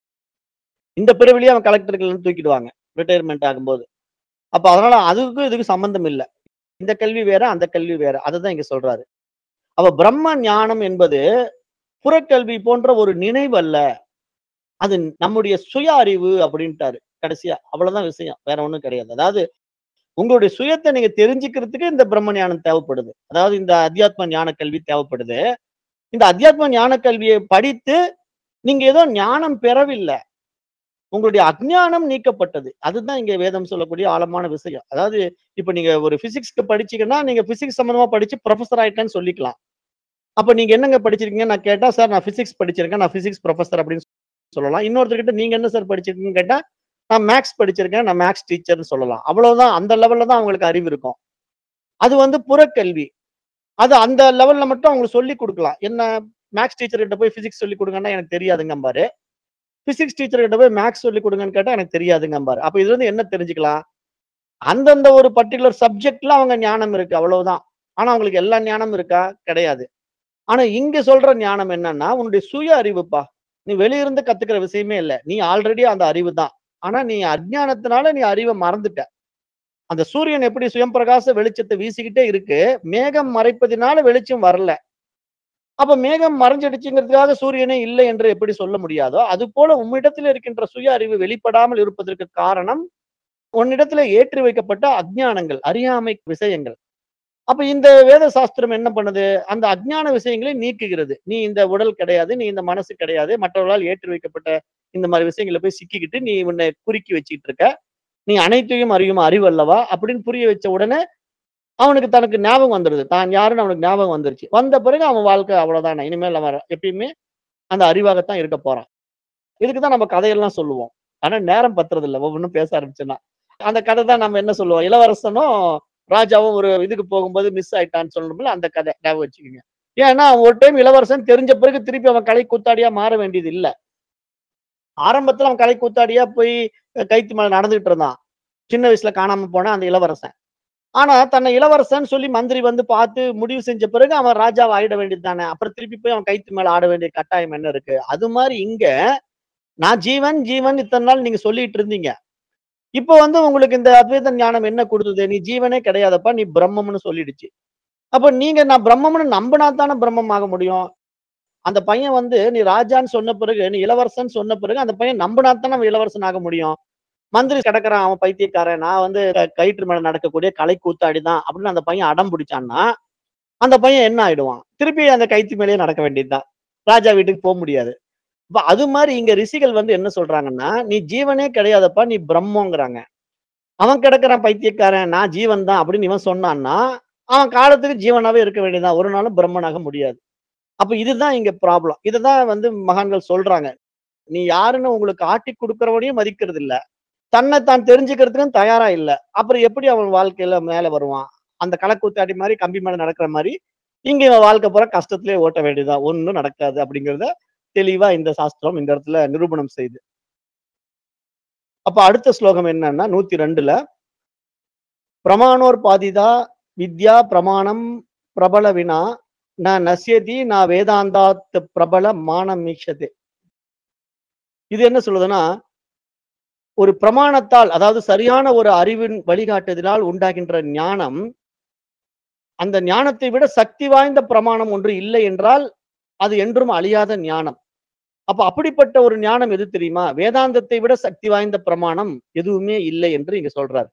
இந்த பிறவிலேயே அவன் கலெக்டருக்கு தூக்கிடுவாங்க ரிட்டையர்மெண்ட் ஆகும்போது அப்ப அதனால அதுக்கும் இதுக்கு சம்பந்தம் இல்லை இந்த கல்வி வேற அந்த கல்வி வேற அதுதான் இங்க சொல்றாரு அப்ப பிரம்ம ஞானம் என்பது புறக்கல்வி போன்ற ஒரு நினைவு அல்ல அது நம்முடைய சுய அறிவு அப்படின்ட்டாரு கடைசியா அவ்வளவுதான் விஷயம் வேற ஒண்ணும் கிடையாது அதாவது உங்களுடைய சுயத்தை நீங்க தெரிஞ்சுக்கிறதுக்கு இந்த பிரம்ம ஞானம் தேவைப்படுது அதாவது இந்த அத்தியாத்ம ஞான கல்வி தேவைப்படுது இந்த அத்தியாத்ம ஞான கல்வியை படித்து நீங்க ஏதோ ஞானம் பெறவில்லை உங்களுடைய அஜ்ஞானம் நீக்கப்பட்டது அதுதான் இங்க வேதம் சொல்லக்கூடிய ஆழமான விஷயம் அதாவது இப்ப நீங்க ஒரு பிசிக்ஸ்க்கு படிச்சீங்கன்னா நீங்க பிசிக்ஸ் சம்பந்தமா படிச்சு ப்ரொஃபஸர் ஆயிட்டேன்னு சொல்லிக்கலாம் அப்ப நீங்க என்னங்க படிச்சிருக்கீங்க நான் கேட்டா சார் நான் பிசிக்ஸ் படிச்சிருக்கேன் நான் பிசிக்ஸ் ப்ரொஃபஸர் அப்படின்னு சொல்லலாம் இன்னொருத்தர்கிட்ட நீங்க என்ன சார் படிச்சிருக்கீங்கன்னு கேட்டா நான் மேக்ஸ் படிச்சிருக்கேன் நான் மேக்ஸ் டீச்சர்னு சொல்லலாம் அவ்வளவுதான் அந்த லெவல்ல தான் அவங்களுக்கு அறிவு இருக்கும் அது வந்து புறக்கல்வி அது அந்த லெவல்ல மட்டும் அவங்களுக்கு சொல்லி கொடுக்கலாம் என்ன மேக்ஸ் டீச்சர் கிட்ட போய் பிசிக்ஸ் சொல்லி கொடுங்கன்னா எனக்கு தெரியாதுங்க பாரு பிசிக்ஸ் டீச்சர் கிட்ட போய் மேக்ஸ் சொல்லி கொடுங்கன்னு கேட்டா எனக்கு தெரியாதுங்க பாரு அப்ப இதுல இருந்து என்ன தெரிஞ்சுக்கலாம் அந்தந்த ஒரு பர்டிகுலர் சப்ஜெக்ட்ல அவங்க ஞானம் இருக்கு அவ்வளவுதான் ஆனா அவங்களுக்கு எல்லா ஞானம் இருக்கா கிடையாது ஆனா இங்க சொல்ற ஞானம் என்னன்னா உன்னுடைய சுய அறிவுப்பா நீ வெளியிருந்து கத்துக்கிற விஷயமே இல்ல நீ ஆல்ரெடி அந்த அறிவு தான் ஆனா நீ அஜ்ஞானத்தினால நீ அறிவை மறந்துட்ட அந்த சூரியன் எப்படி சுயம் பிரகாச வெளிச்சத்தை வீசிக்கிட்டே இருக்கு மேகம் மறைப்பதினால வெளிச்சம் வரல அப்ப மேகம் மறைஞ்சிடுச்சுங்கிறதுக்காக சூரியனே இல்லை என்று எப்படி சொல்ல முடியாதோ அது போல உம்மிடத்தில் இருக்கின்ற சுய அறிவு வெளிப்படாமல் இருப்பதற்கு காரணம் உன்னிடத்துல ஏற்றி வைக்கப்பட்ட அஜ்ஞானங்கள் அறியாமை விஷயங்கள் அப்ப இந்த வேத சாஸ்திரம் என்ன பண்ணுது அந்த அஜ்ஞான விஷயங்களை நீக்குகிறது நீ இந்த உடல் கிடையாது நீ இந்த மனசு கிடையாது மற்றவர்களால் ஏற்றி வைக்கப்பட்ட இந்த மாதிரி விஷயங்களை போய் சிக்கிக்கிட்டு நீ உன்னை குறுக்கி வச்சுக்கிட்டு இருக்க நீ அனைத்தையும் அறியும் அறிவு அல்லவா அப்படின்னு புரிய வச்ச உடனே அவனுக்கு தனக்கு ஞாபகம் வந்துடுது தான் யாருன்னு அவனுக்கு ஞாபகம் வந்துருச்சு வந்த பிறகு அவன் வாழ்க்கை அவ்வளவுதானே இனிமேல் அவன் எப்பயுமே அந்த அறிவாகத்தான் இருக்க போறான் இதுக்கு தான் நம்ம கதையெல்லாம் சொல்லுவோம் ஆனா நேரம் பத்துறது இல்லை ஒவ்வொன்றும் பேச ஆரம்பிச்சுன்னா அந்த கதை தான் நம்ம என்ன சொல்லுவோம் இளவரசனும் ராஜாவும் ஒரு இதுக்கு போகும்போது மிஸ் ஆயிட்டான்னு சொல்லணும்ல அந்த கதை ஞாபகம் வச்சுக்கோங்க ஏன்னா ஒரு டைம் இளவரசன் தெரிஞ்ச பிறகு திருப்பி அவன் கலை கூத்தாடியா மாற வேண்டியது இல்ல ஆரம்பத்துல அவன் கலை கூத்தாடியா போய் கைத்து மேல நடந்துகிட்டு இருந்தான் சின்ன வயசுல காணாம போன அந்த இளவரசன் ஆனா தன்னை இளவரசன் சொல்லி மந்திரி வந்து பார்த்து முடிவு செஞ்ச பிறகு அவன் ராஜாவை ஆயிட வேண்டியது தானே அப்புறம் திருப்பி போய் அவன் கைத்து மேல ஆட வேண்டிய கட்டாயம் என்ன இருக்கு அது மாதிரி இங்க நான் ஜீவன் ஜீவன் இத்தனை நாள் நீங்க சொல்லிட்டு இருந்தீங்க இப்போ வந்து உங்களுக்கு இந்த அத்வைத ஞானம் என்ன கொடுத்தது நீ ஜீவனே கிடையாதப்பா நீ பிரம்மம்னு சொல்லிடுச்சு அப்ப நீங்க நான் பிரம்மம்னு நம்பினா தானே பிரம்மம் ஆக முடியும் அந்த பையன் வந்து நீ ராஜான்னு சொன்ன பிறகு நீ இளவரசன் சொன்ன பிறகு அந்த பையன் நம்பினா தானே அவன் இளவரசன் ஆக முடியும் மந்திரி கிடக்குறான் அவன் பைத்தியக்காரன் நான் வந்து க- கயிற்று மேல நடக்கக்கூடிய கலை கூத்தாடி தான் அப்படின்னு அந்த பையன் அடம் பிடிச்சான்னா அந்த பையன் என்ன ஆயிடுவான் திருப்பி அந்த கைத்து மேலேயே நடக்க வேண்டியதுதான் ராஜா வீட்டுக்கு போக முடியாது இப்ப அது மாதிரி இங்க ரிஷிகள் வந்து என்ன சொல்றாங்கன்னா நீ ஜீவனே கிடையாதப்பா நீ பிரம்மங்கிறாங்க அவன் கிடக்குறான் பைத்தியக்காரன் நான் ஜீவன் தான் அப்படின்னு இவன் சொன்னான்னா அவன் காலத்துக்கு ஜீவனாவே இருக்க வேண்டியதுதான் ஒரு நாளும் பிரம்மனாக முடியாது அப்ப இதுதான் இங்க ப்ராப்ளம் இதுதான் வந்து மகான்கள் சொல்றாங்க நீ யாருன்னு உங்களுக்கு ஆட்டி கொடுக்கறவனையும் மதிக்கிறது இல்ல தன்னை தான் தெரிஞ்சுக்கிறதுக்கும் தயாரா இல்ல அப்புறம் எப்படி அவன் வாழ்க்கையில மேல வருவான் அந்த களக்கூத்தாடி மாதிரி கம்பி மேல நடக்கிற மாதிரி இங்க இவன் வாழ்க்கை பூரா கஷ்டத்திலே ஓட்ட வேண்டியதுதான் ஒண்ணும் நடக்காது அப்படிங்கறத தெளிவா இந்த சாஸ்திரம் இந்த இடத்துல நிரூபணம் செய்யுது அப்ப அடுத்த ஸ்லோகம் என்னன்னா நூத்தி ரெண்டுல பிரமாணோர் பாதிதா வித்யா பிரமாணம் பிரபல வினா ந நசியதி ந வேதாந்தாத் பிரபல மானம் மீட்சதே இது என்ன சொல்லுதுன்னா ஒரு பிரமாணத்தால் அதாவது சரியான ஒரு அறிவின் வழிகாட்டுதலால் உண்டாகின்ற ஞானம் அந்த ஞானத்தை விட சக்தி வாய்ந்த பிரமாணம் ஒன்று இல்லை என்றால் அது என்றும் அழியாத ஞானம் அப்ப அப்படிப்பட்ட ஒரு ஞானம் எது தெரியுமா வேதாந்தத்தை விட சக்தி வாய்ந்த பிரமாணம் எதுவுமே இல்லை என்று இங்க சொல்றாரு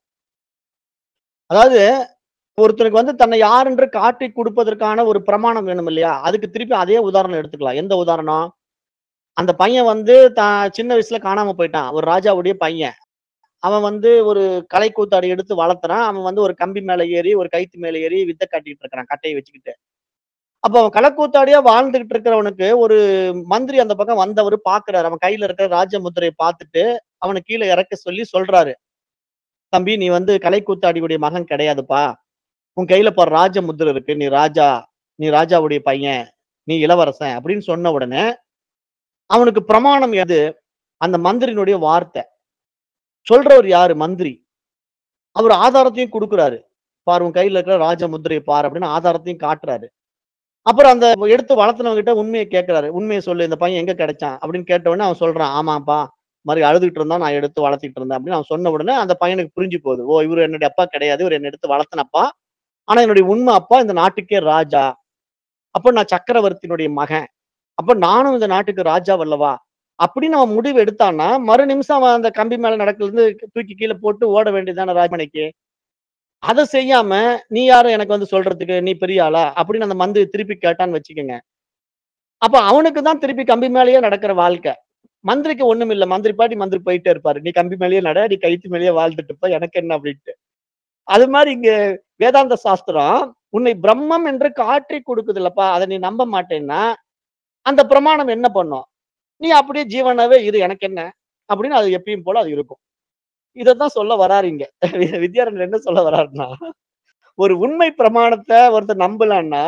அதாவது ஒருத்தனுக்கு வந்து தன்னை யார் என்று காட்டி கொடுப்பதற்கான ஒரு பிரமாணம் வேணும் இல்லையா அதுக்கு திருப்பி அதே உதாரணம் எடுத்துக்கலாம் எந்த உதாரணம் அந்த பையன் வந்து தான் சின்ன வயசுல காணாம போயிட்டான் ஒரு ராஜாவுடைய பையன் அவன் வந்து ஒரு கலை கூத்தாடி எடுத்து வளர்த்துறான் அவன் வந்து ஒரு கம்பி மேல ஏறி ஒரு கைத்து மேல ஏறி வித்தை காட்டிட்டு இருக்கிறான் கட்டையை வச்சுக்கிட்டு அப்ப அவன் கலக்கூத்தாடியா வாழ்ந்துகிட்டு இருக்கிறவனுக்கு ஒரு மந்திரி அந்த பக்கம் வந்தவர் பாக்குறாரு அவன் கையில இருக்கிற ராஜ முத்திரையை பார்த்துட்டு அவனை கீழே இறக்க சொல்லி சொல்றாரு தம்பி நீ வந்து கலைக்கூத்தாடியுடைய மகன் கிடையாதுப்பா உன் கையில போற ராஜ முத்திரை இருக்கு நீ ராஜா நீ ராஜாவுடைய பையன் நீ இளவரசன் அப்படின்னு சொன்ன உடனே அவனுக்கு பிரமாணம் எது அந்த மந்திரினுடைய வார்த்தை சொல்றவர் யாரு மந்திரி அவர் ஆதாரத்தையும் கொடுக்குறாரு பாரு உன் கையில இருக்கிற ராஜ முத்திரையை பாரு அப்படின்னு ஆதாரத்தையும் காட்டுறாரு அப்புறம் அந்த எடுத்து வளர்த்துனவங்க கிட்ட உண்மையை கேட்கிறாரு உண்மையை சொல்லு இந்த பையன் எங்க கிடைச்சான் அப்படின்னு கேட்ட உடனே அவன் சொல்றான் ஆமாப்பா மாதிரி அழுதுகிட்டு இருந்தா நான் எடுத்து வளர்த்திட்டு இருந்தேன் அப்படின்னு அவன் சொன்ன உடனே அந்த பையனுக்கு புரிஞ்சு போகுது ஓ இவர் என்னுடைய அப்பா கிடையாது இவர் என்ன எடுத்து வளர்த்தனப்பா ஆனா என்னுடைய உண்மை அப்பா இந்த நாட்டுக்கே ராஜா அப்ப நான் சக்கரவர்த்தியினுடைய மகன் அப்ப நானும் இந்த நாட்டுக்கு ராஜா வல்லவா அப்படின்னு அவன் முடிவு எடுத்தான்னா மறு நிமிஷம் அவன் அந்த கம்பி மேல நடக்கல இருந்து தூக்கி கீழே போட்டு ஓட வேண்டியதான ராஜமணிக்கு அதை செய்யாம நீ யாரும் எனக்கு வந்து சொல்றதுக்கு நீ பெரிய ஆளா அப்படின்னு அந்த மந்திரி திருப்பி கேட்டான்னு வச்சுக்கோங்க அப்ப அவனுக்கு தான் திருப்பி கம்பி மேலேயே நடக்கிற வாழ்க்கை மந்திரிக்கு ஒண்ணும் இல்ல மந்திரி பாட்டி மந்திரி போயிட்டே இருப்பாரு நீ கம்பி மேலேயே நட நீ கைத்து மேலேயே வாழ்ந்துட்டு இருப்ப எனக்கு என்ன அப்படின்ட்டு அது மாதிரி இங்க வேதாந்த சாஸ்திரம் உன்னை பிரம்மம் என்று காட்டி கொடுக்குது இல்லப்பா அதை நீ நம்ப மாட்டேன்னா அந்த பிரமாணம் என்ன பண்ணும் நீ அப்படியே ஜீவனாவே இரு எனக்கு என்ன அப்படின்னு அது எப்பயும் போல அது இருக்கும் இதைத்தான் சொல்ல வராரு இங்க வித்யாரண்யர் என்ன சொல்ல வராருன்னா ஒரு உண்மை பிரமாணத்தை ஒருத்தர் நம்பலான்னா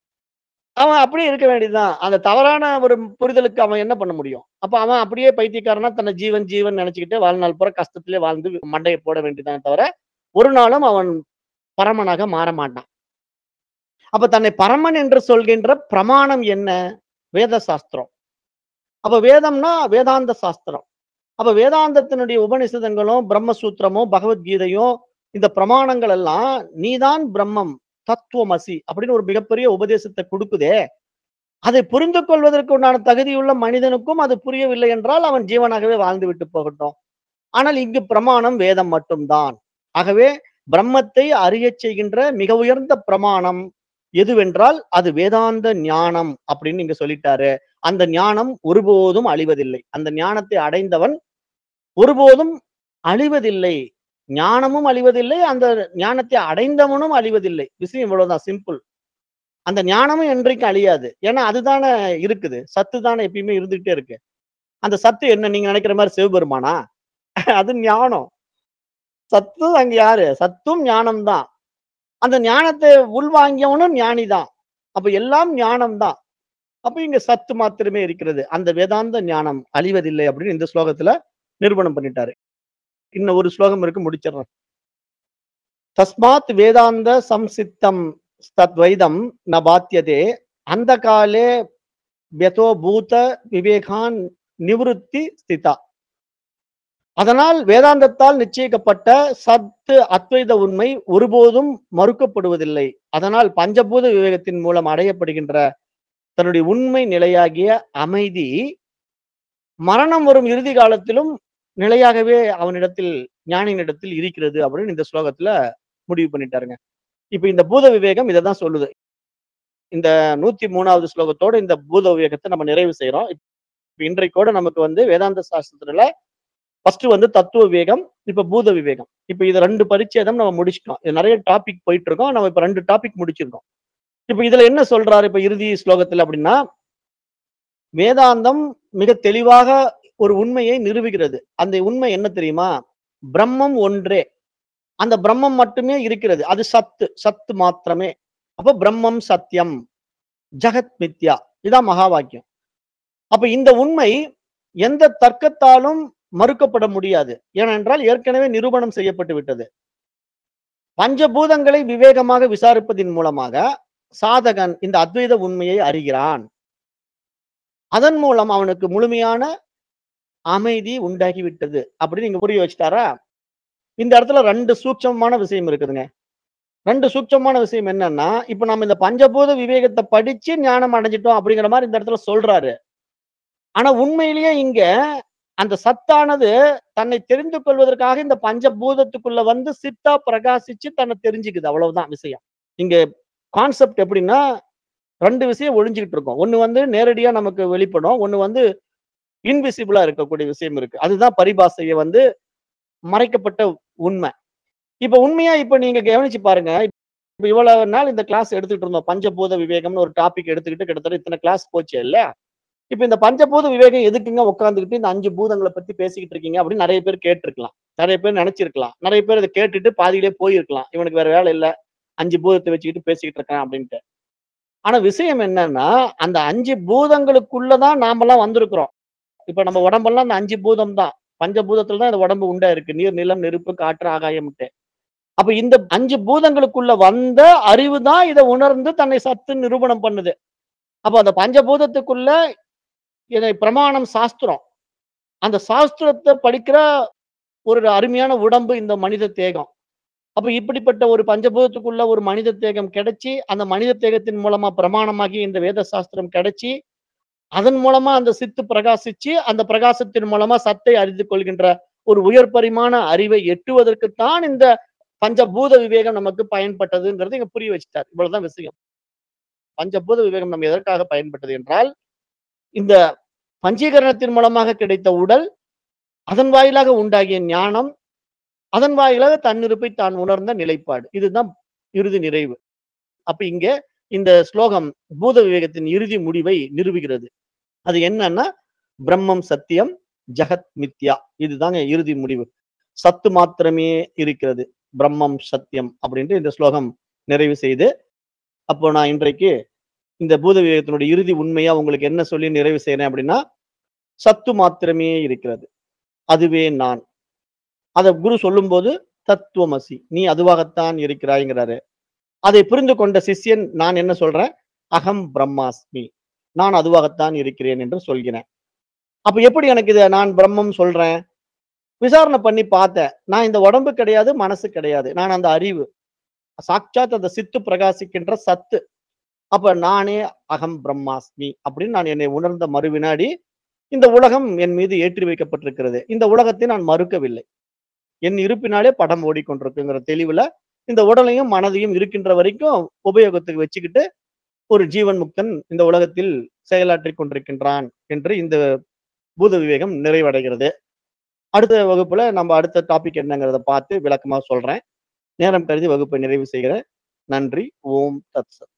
அவன் அப்படியே இருக்க வேண்டியதுதான் அந்த தவறான ஒரு புரிதலுக்கு அவன் என்ன பண்ண முடியும் அப்ப அவன் அப்படியே பைத்தியக்காரனா தன்னை ஜீவன் ஜீவன் நினைச்சுக்கிட்டு வாழ்நாள் பூரா கஷ்டத்திலே வாழ்ந்து மண்டையை போட வேண்டியதான் தவிர ஒரு நாளும் அவன் பரமனாக மாற மாட்டான் அப்ப தன்னை பரமன் என்று சொல்கின்ற பிரமாணம் என்ன வேத சாஸ்திரம் அப்ப வேதம்னா வேதாந்த சாஸ்திரம் அப்ப வேதாந்தத்தினுடைய உபனிஷதங்களும் பிரம்மசூத்திரமும் பகவத்கீதையும் இந்த பிரமாணங்கள் எல்லாம் நீதான் பிரம்மம் தத்துவமசி அப்படின்னு ஒரு மிகப்பெரிய உபதேசத்தை கொடுக்குதே அதை புரிந்து கொள்வதற்கு உண்டான தகுதியுள்ள மனிதனுக்கும் அது புரியவில்லை என்றால் அவன் ஜீவனாகவே வாழ்ந்து விட்டு போகட்டும் ஆனால் இங்கு பிரமாணம் வேதம் மட்டும்தான் ஆகவே பிரம்மத்தை அறியச் செய்கின்ற மிக உயர்ந்த பிரமாணம் எதுவென்றால் அது வேதாந்த ஞானம் அப்படின்னு இங்க சொல்லிட்டாரு அந்த ஞானம் ஒருபோதும் அழிவதில்லை அந்த ஞானத்தை அடைந்தவன் ஒருபோதும் அழிவதில்லை ஞானமும் அழிவதில்லை அந்த ஞானத்தை அடைந்தவனும் அழிவதில்லை விஷயம் இவ்வளவுதான் சிம்பிள் அந்த ஞானமும் என்றைக்கு அழியாது ஏன்னா அதுதானே இருக்குது சத்து தானே எப்பயுமே இருந்துகிட்டே இருக்கு அந்த சத்து என்ன நீங்க நினைக்கிற மாதிரி சிவபெருமானா அது ஞானம் சத்து அங்க யாரு சத்தும் ஞானம் தான் அந்த ஞானத்தை உள்வாங்கியவனும் ஞானி தான் அப்ப எல்லாம் ஞானம் தான் அப்ப இங்க சத்து மாத்திரமே இருக்கிறது அந்த வேதாந்த ஞானம் அழிவதில்லை அப்படின்னு இந்த ஸ்லோகத்துல நிரூபணம் பண்ணிட்டாரு இன்னும் ஒரு ஸ்லோகம் இருக்கு முடிச்சிடுறேன் தஸ்மாத் வேதாந்த சம்சித்தம் தத்வைதம் ந பாத்தியதே அந்த காலே வியதோ பூத விவேகான் நிவிருத்தி ஸ்திதா அதனால் வேதாந்தத்தால் நிச்சயிக்கப்பட்ட சத்து அத்வைத உண்மை ஒருபோதும் மறுக்கப்படுவதில்லை அதனால் பஞ்சபூத விவேகத்தின் மூலம் அடையப்படுகின்ற தன்னுடைய உண்மை நிலையாகிய அமைதி மரணம் வரும் இறுதி காலத்திலும் நிலையாகவே அவனிடத்தில் ஞானியினிடத்தில் இருக்கிறது அப்படின்னு இந்த ஸ்லோகத்துல முடிவு பண்ணிட்டாருங்க இப்ப இந்த பூத விவேகம் இதை தான் சொல்லுது இந்த நூத்தி மூணாவது ஸ்லோகத்தோட இந்த பூத விவேகத்தை நம்ம நிறைவு செய்யறோம் இப்ப இன்றைக்கோட நமக்கு வந்து வேதாந்த சாஸ்திரத்துல ஃபர்ஸ்ட் வந்து தத்துவ விவேகம் இப்ப பூத விவேகம் இப்ப இது ரெண்டு பரிச்சேதம் நம்ம முடிச்சிட்டோம் இது நிறைய டாபிக் போயிட்டு இருக்கோம் நம்ம இப்ப ரெண்டு டாபிக் முடிச்சிருக்கோம் இப்ப இதுல என்ன சொல்றாரு இப்ப இறுதி ஸ்லோகத்துல அப்படின்னா வேதாந்தம் மிக தெளிவாக ஒரு உண்மையை நிரூபிக்கிறது அந்த உண்மை என்ன தெரியுமா பிரம்மம் ஒன்றே அந்த பிரம்மம் மட்டுமே இருக்கிறது அது சத்து சத்து மாத்திரமே அப்ப பிரம்மம் சத்தியம் ஜெகத் மித்யா இதான் மகா வாக்கியம் அப்ப இந்த உண்மை எந்த தர்க்கத்தாலும் மறுக்கப்பட முடியாது ஏனென்றால் ஏற்கனவே நிரூபணம் செய்யப்பட்டு விட்டது பஞ்சபூதங்களை விவேகமாக விசாரிப்பதின் மூலமாக சாதகன் இந்த அத்வைத உண்மையை அறிகிறான் அதன் மூலம் அவனுக்கு முழுமையான அமைதி உண்டாகிவிட்டது அப்படின்னு நீங்க புரிய வச்சுட்டாரா இந்த இடத்துல ரெண்டு சூட்சமான விஷயம் இருக்குதுங்க ரெண்டு சூட்சமான விஷயம் என்னன்னா இப்ப நம்ம இந்த பஞ்சபூத விவேகத்தை படிச்சு ஞானம் அடைஞ்சிட்டோம் அப்படிங்கிற மாதிரி இந்த இடத்துல சொல்றாரு ஆனா உண்மையிலேயே இங்க அந்த சத்தானது தன்னை தெரிந்து கொள்வதற்காக இந்த பஞ்சபூதத்துக்குள்ள வந்து சித்தா பிரகாசிச்சு தன்னை தெரிஞ்சுக்குது அவ்வளவுதான் விஷயம் இங்க கான்செப்ட் எப்படின்னா ரெண்டு விஷயம் ஒழிஞ்சுக்கிட்டு இருக்கும் ஒண்ணு வந்து நேரடியா நமக்கு வெளிப்படும் ஒண்ணு வந்து இன்விசிபிளா இருக்கக்கூடிய விஷயம் இருக்கு அதுதான் பரிபாஷையை வந்து மறைக்கப்பட்ட உண்மை இப்ப உண்மையா இப்ப நீங்க கவனிச்சு பாருங்க இப்ப இவ்வளவு நாள் இந்த கிளாஸ் எடுத்துக்கிட்டு இருந்தோம் பஞ்சபூத விவேகம்னு ஒரு டாபிக் எடுத்துக்கிட்டு கிட்டத்தட்ட இத்தனை கிளாஸ் போச்சு இல்ல இப்ப இந்த பஞ்சபூத விவேகம் எதுக்குங்க உட்காந்துக்கிட்டு இந்த அஞ்சு பூதங்களை பத்தி பேசிக்கிட்டு இருக்கீங்க அப்படின்னு நிறைய பேர் கேட்டிருக்கலாம் நிறைய பேர் நினைச்சிருக்கலாம் நிறைய பேர் இதை கேட்டுட்டு பாதியிலே போயிருக்கலாம் இவனுக்கு வேற வேலை இல்ல அஞ்சு பூதத்தை வச்சுக்கிட்டு பேசிக்கிட்டு இருக்கான் அப்படின்ட்டு ஆனா விஷயம் என்னன்னா அந்த அஞ்சு பூதங்களுக்குள்ளதான் நாமெல்லாம் வந்திருக்கிறோம் இப்ப நம்ம உடம்பெல்லாம் அந்த அஞ்சு பூதம் தான் பஞ்சபூதத்துல தான் இந்த உடம்பு உண்டா இருக்கு நீர் நிலம் நெருப்பு காற்று ஆகாயம்ட்டு அப்ப இந்த அஞ்சு பூதங்களுக்குள்ள வந்த அறிவு தான் இதை உணர்ந்து தன்னை சத்து நிரூபணம் பண்ணுது அப்ப அந்த பஞ்சபூதத்துக்குள்ள இதை பிரமாணம் சாஸ்திரம் அந்த சாஸ்திரத்தை படிக்கிற ஒரு அருமையான உடம்பு இந்த மனித தேகம் அப்ப இப்படிப்பட்ட ஒரு பஞ்சபூதத்துக்குள்ள ஒரு மனித தேகம் கிடைச்சி அந்த மனித தேகத்தின் மூலமா பிரமாணமாகி இந்த வேத சாஸ்திரம் கிடைச்சி அதன் மூலமா அந்த சித்து பிரகாசிச்சு அந்த பிரகாசத்தின் மூலமா சத்தை அறிந்து கொள்கின்ற ஒரு உயர் பரிமாண அறிவை எட்டுவதற்குத்தான் இந்த பஞ்சபூத விவேகம் நமக்கு பயன்பட்டதுங்கிறது இங்க புரிய வச்சுட்டார் இவ்வளவுதான் விஷயம் பஞ்சபூத விவேகம் நம்ம எதற்காக பயன்பட்டது என்றால் இந்த பஞ்சீகரணத்தின் மூலமாக கிடைத்த உடல் அதன் வாயிலாக உண்டாகிய ஞானம் அதன் வாயிலாக தன்னிருப்பை தான் உணர்ந்த நிலைப்பாடு இதுதான் இறுதி நிறைவு அப்ப இங்க இந்த ஸ்லோகம் பூத விவேகத்தின் இறுதி முடிவை நிரூபிக்கிறது அது என்னன்னா பிரம்மம் சத்தியம் ஜெகத் மித்யா இதுதாங்க இறுதி முடிவு சத்து மாத்திரமே இருக்கிறது பிரம்மம் சத்தியம் அப்படின்ட்டு இந்த ஸ்லோகம் நிறைவு செய்து அப்போ நான் இன்றைக்கு இந்த பூத விவேகத்தினுடைய இறுதி உண்மையா உங்களுக்கு என்ன சொல்லி நிறைவு செய்யறேன் அப்படின்னா சத்து மாத்திரமே இருக்கிறது அதுவே நான் அத குரு சொல்லும்போது தத்துவமசி நீ அதுவாகத்தான் இருக்கிறாய்ங்கிறாரு அதை புரிந்து கொண்ட சிஷ்யன் நான் என்ன சொல்றேன் அகம் பிரம்மாஸ்மி நான் அதுவாகத்தான் இருக்கிறேன் என்று சொல்கிறேன் அப்ப எப்படி எனக்கு இதை நான் பிரம்மம் சொல்றேன் விசாரணை பண்ணி பார்த்தேன் நான் இந்த உடம்பு கிடையாது மனசு கிடையாது நான் அந்த அறிவு சாட்சாத் அந்த சித்து பிரகாசிக்கின்ற சத்து அப்ப நானே அகம் பிரம்மாஸ்மி அப்படின்னு நான் என்னை உணர்ந்த மறுவினாடி இந்த உலகம் என் மீது ஏற்றி வைக்கப்பட்டிருக்கிறது இந்த உலகத்தை நான் மறுக்கவில்லை என் இருப்பினாலே படம் ஓடிக்கொண்டிருக்குங்கிற தெளிவுல இந்த உடலையும் மனதையும் இருக்கின்ற வரைக்கும் உபயோகத்துக்கு வச்சுக்கிட்டு ஒரு ஜீவன் முக்தன் இந்த உலகத்தில் செயலாற்றி கொண்டிருக்கின்றான் என்று இந்த பூத விவேகம் நிறைவடைகிறது அடுத்த வகுப்புல நம்ம அடுத்த டாபிக் என்னங்கிறத பார்த்து விளக்கமா சொல்றேன் நேரம் கருதி வகுப்பை நிறைவு செய்கிறேன் நன்றி ஓம் தத் சத்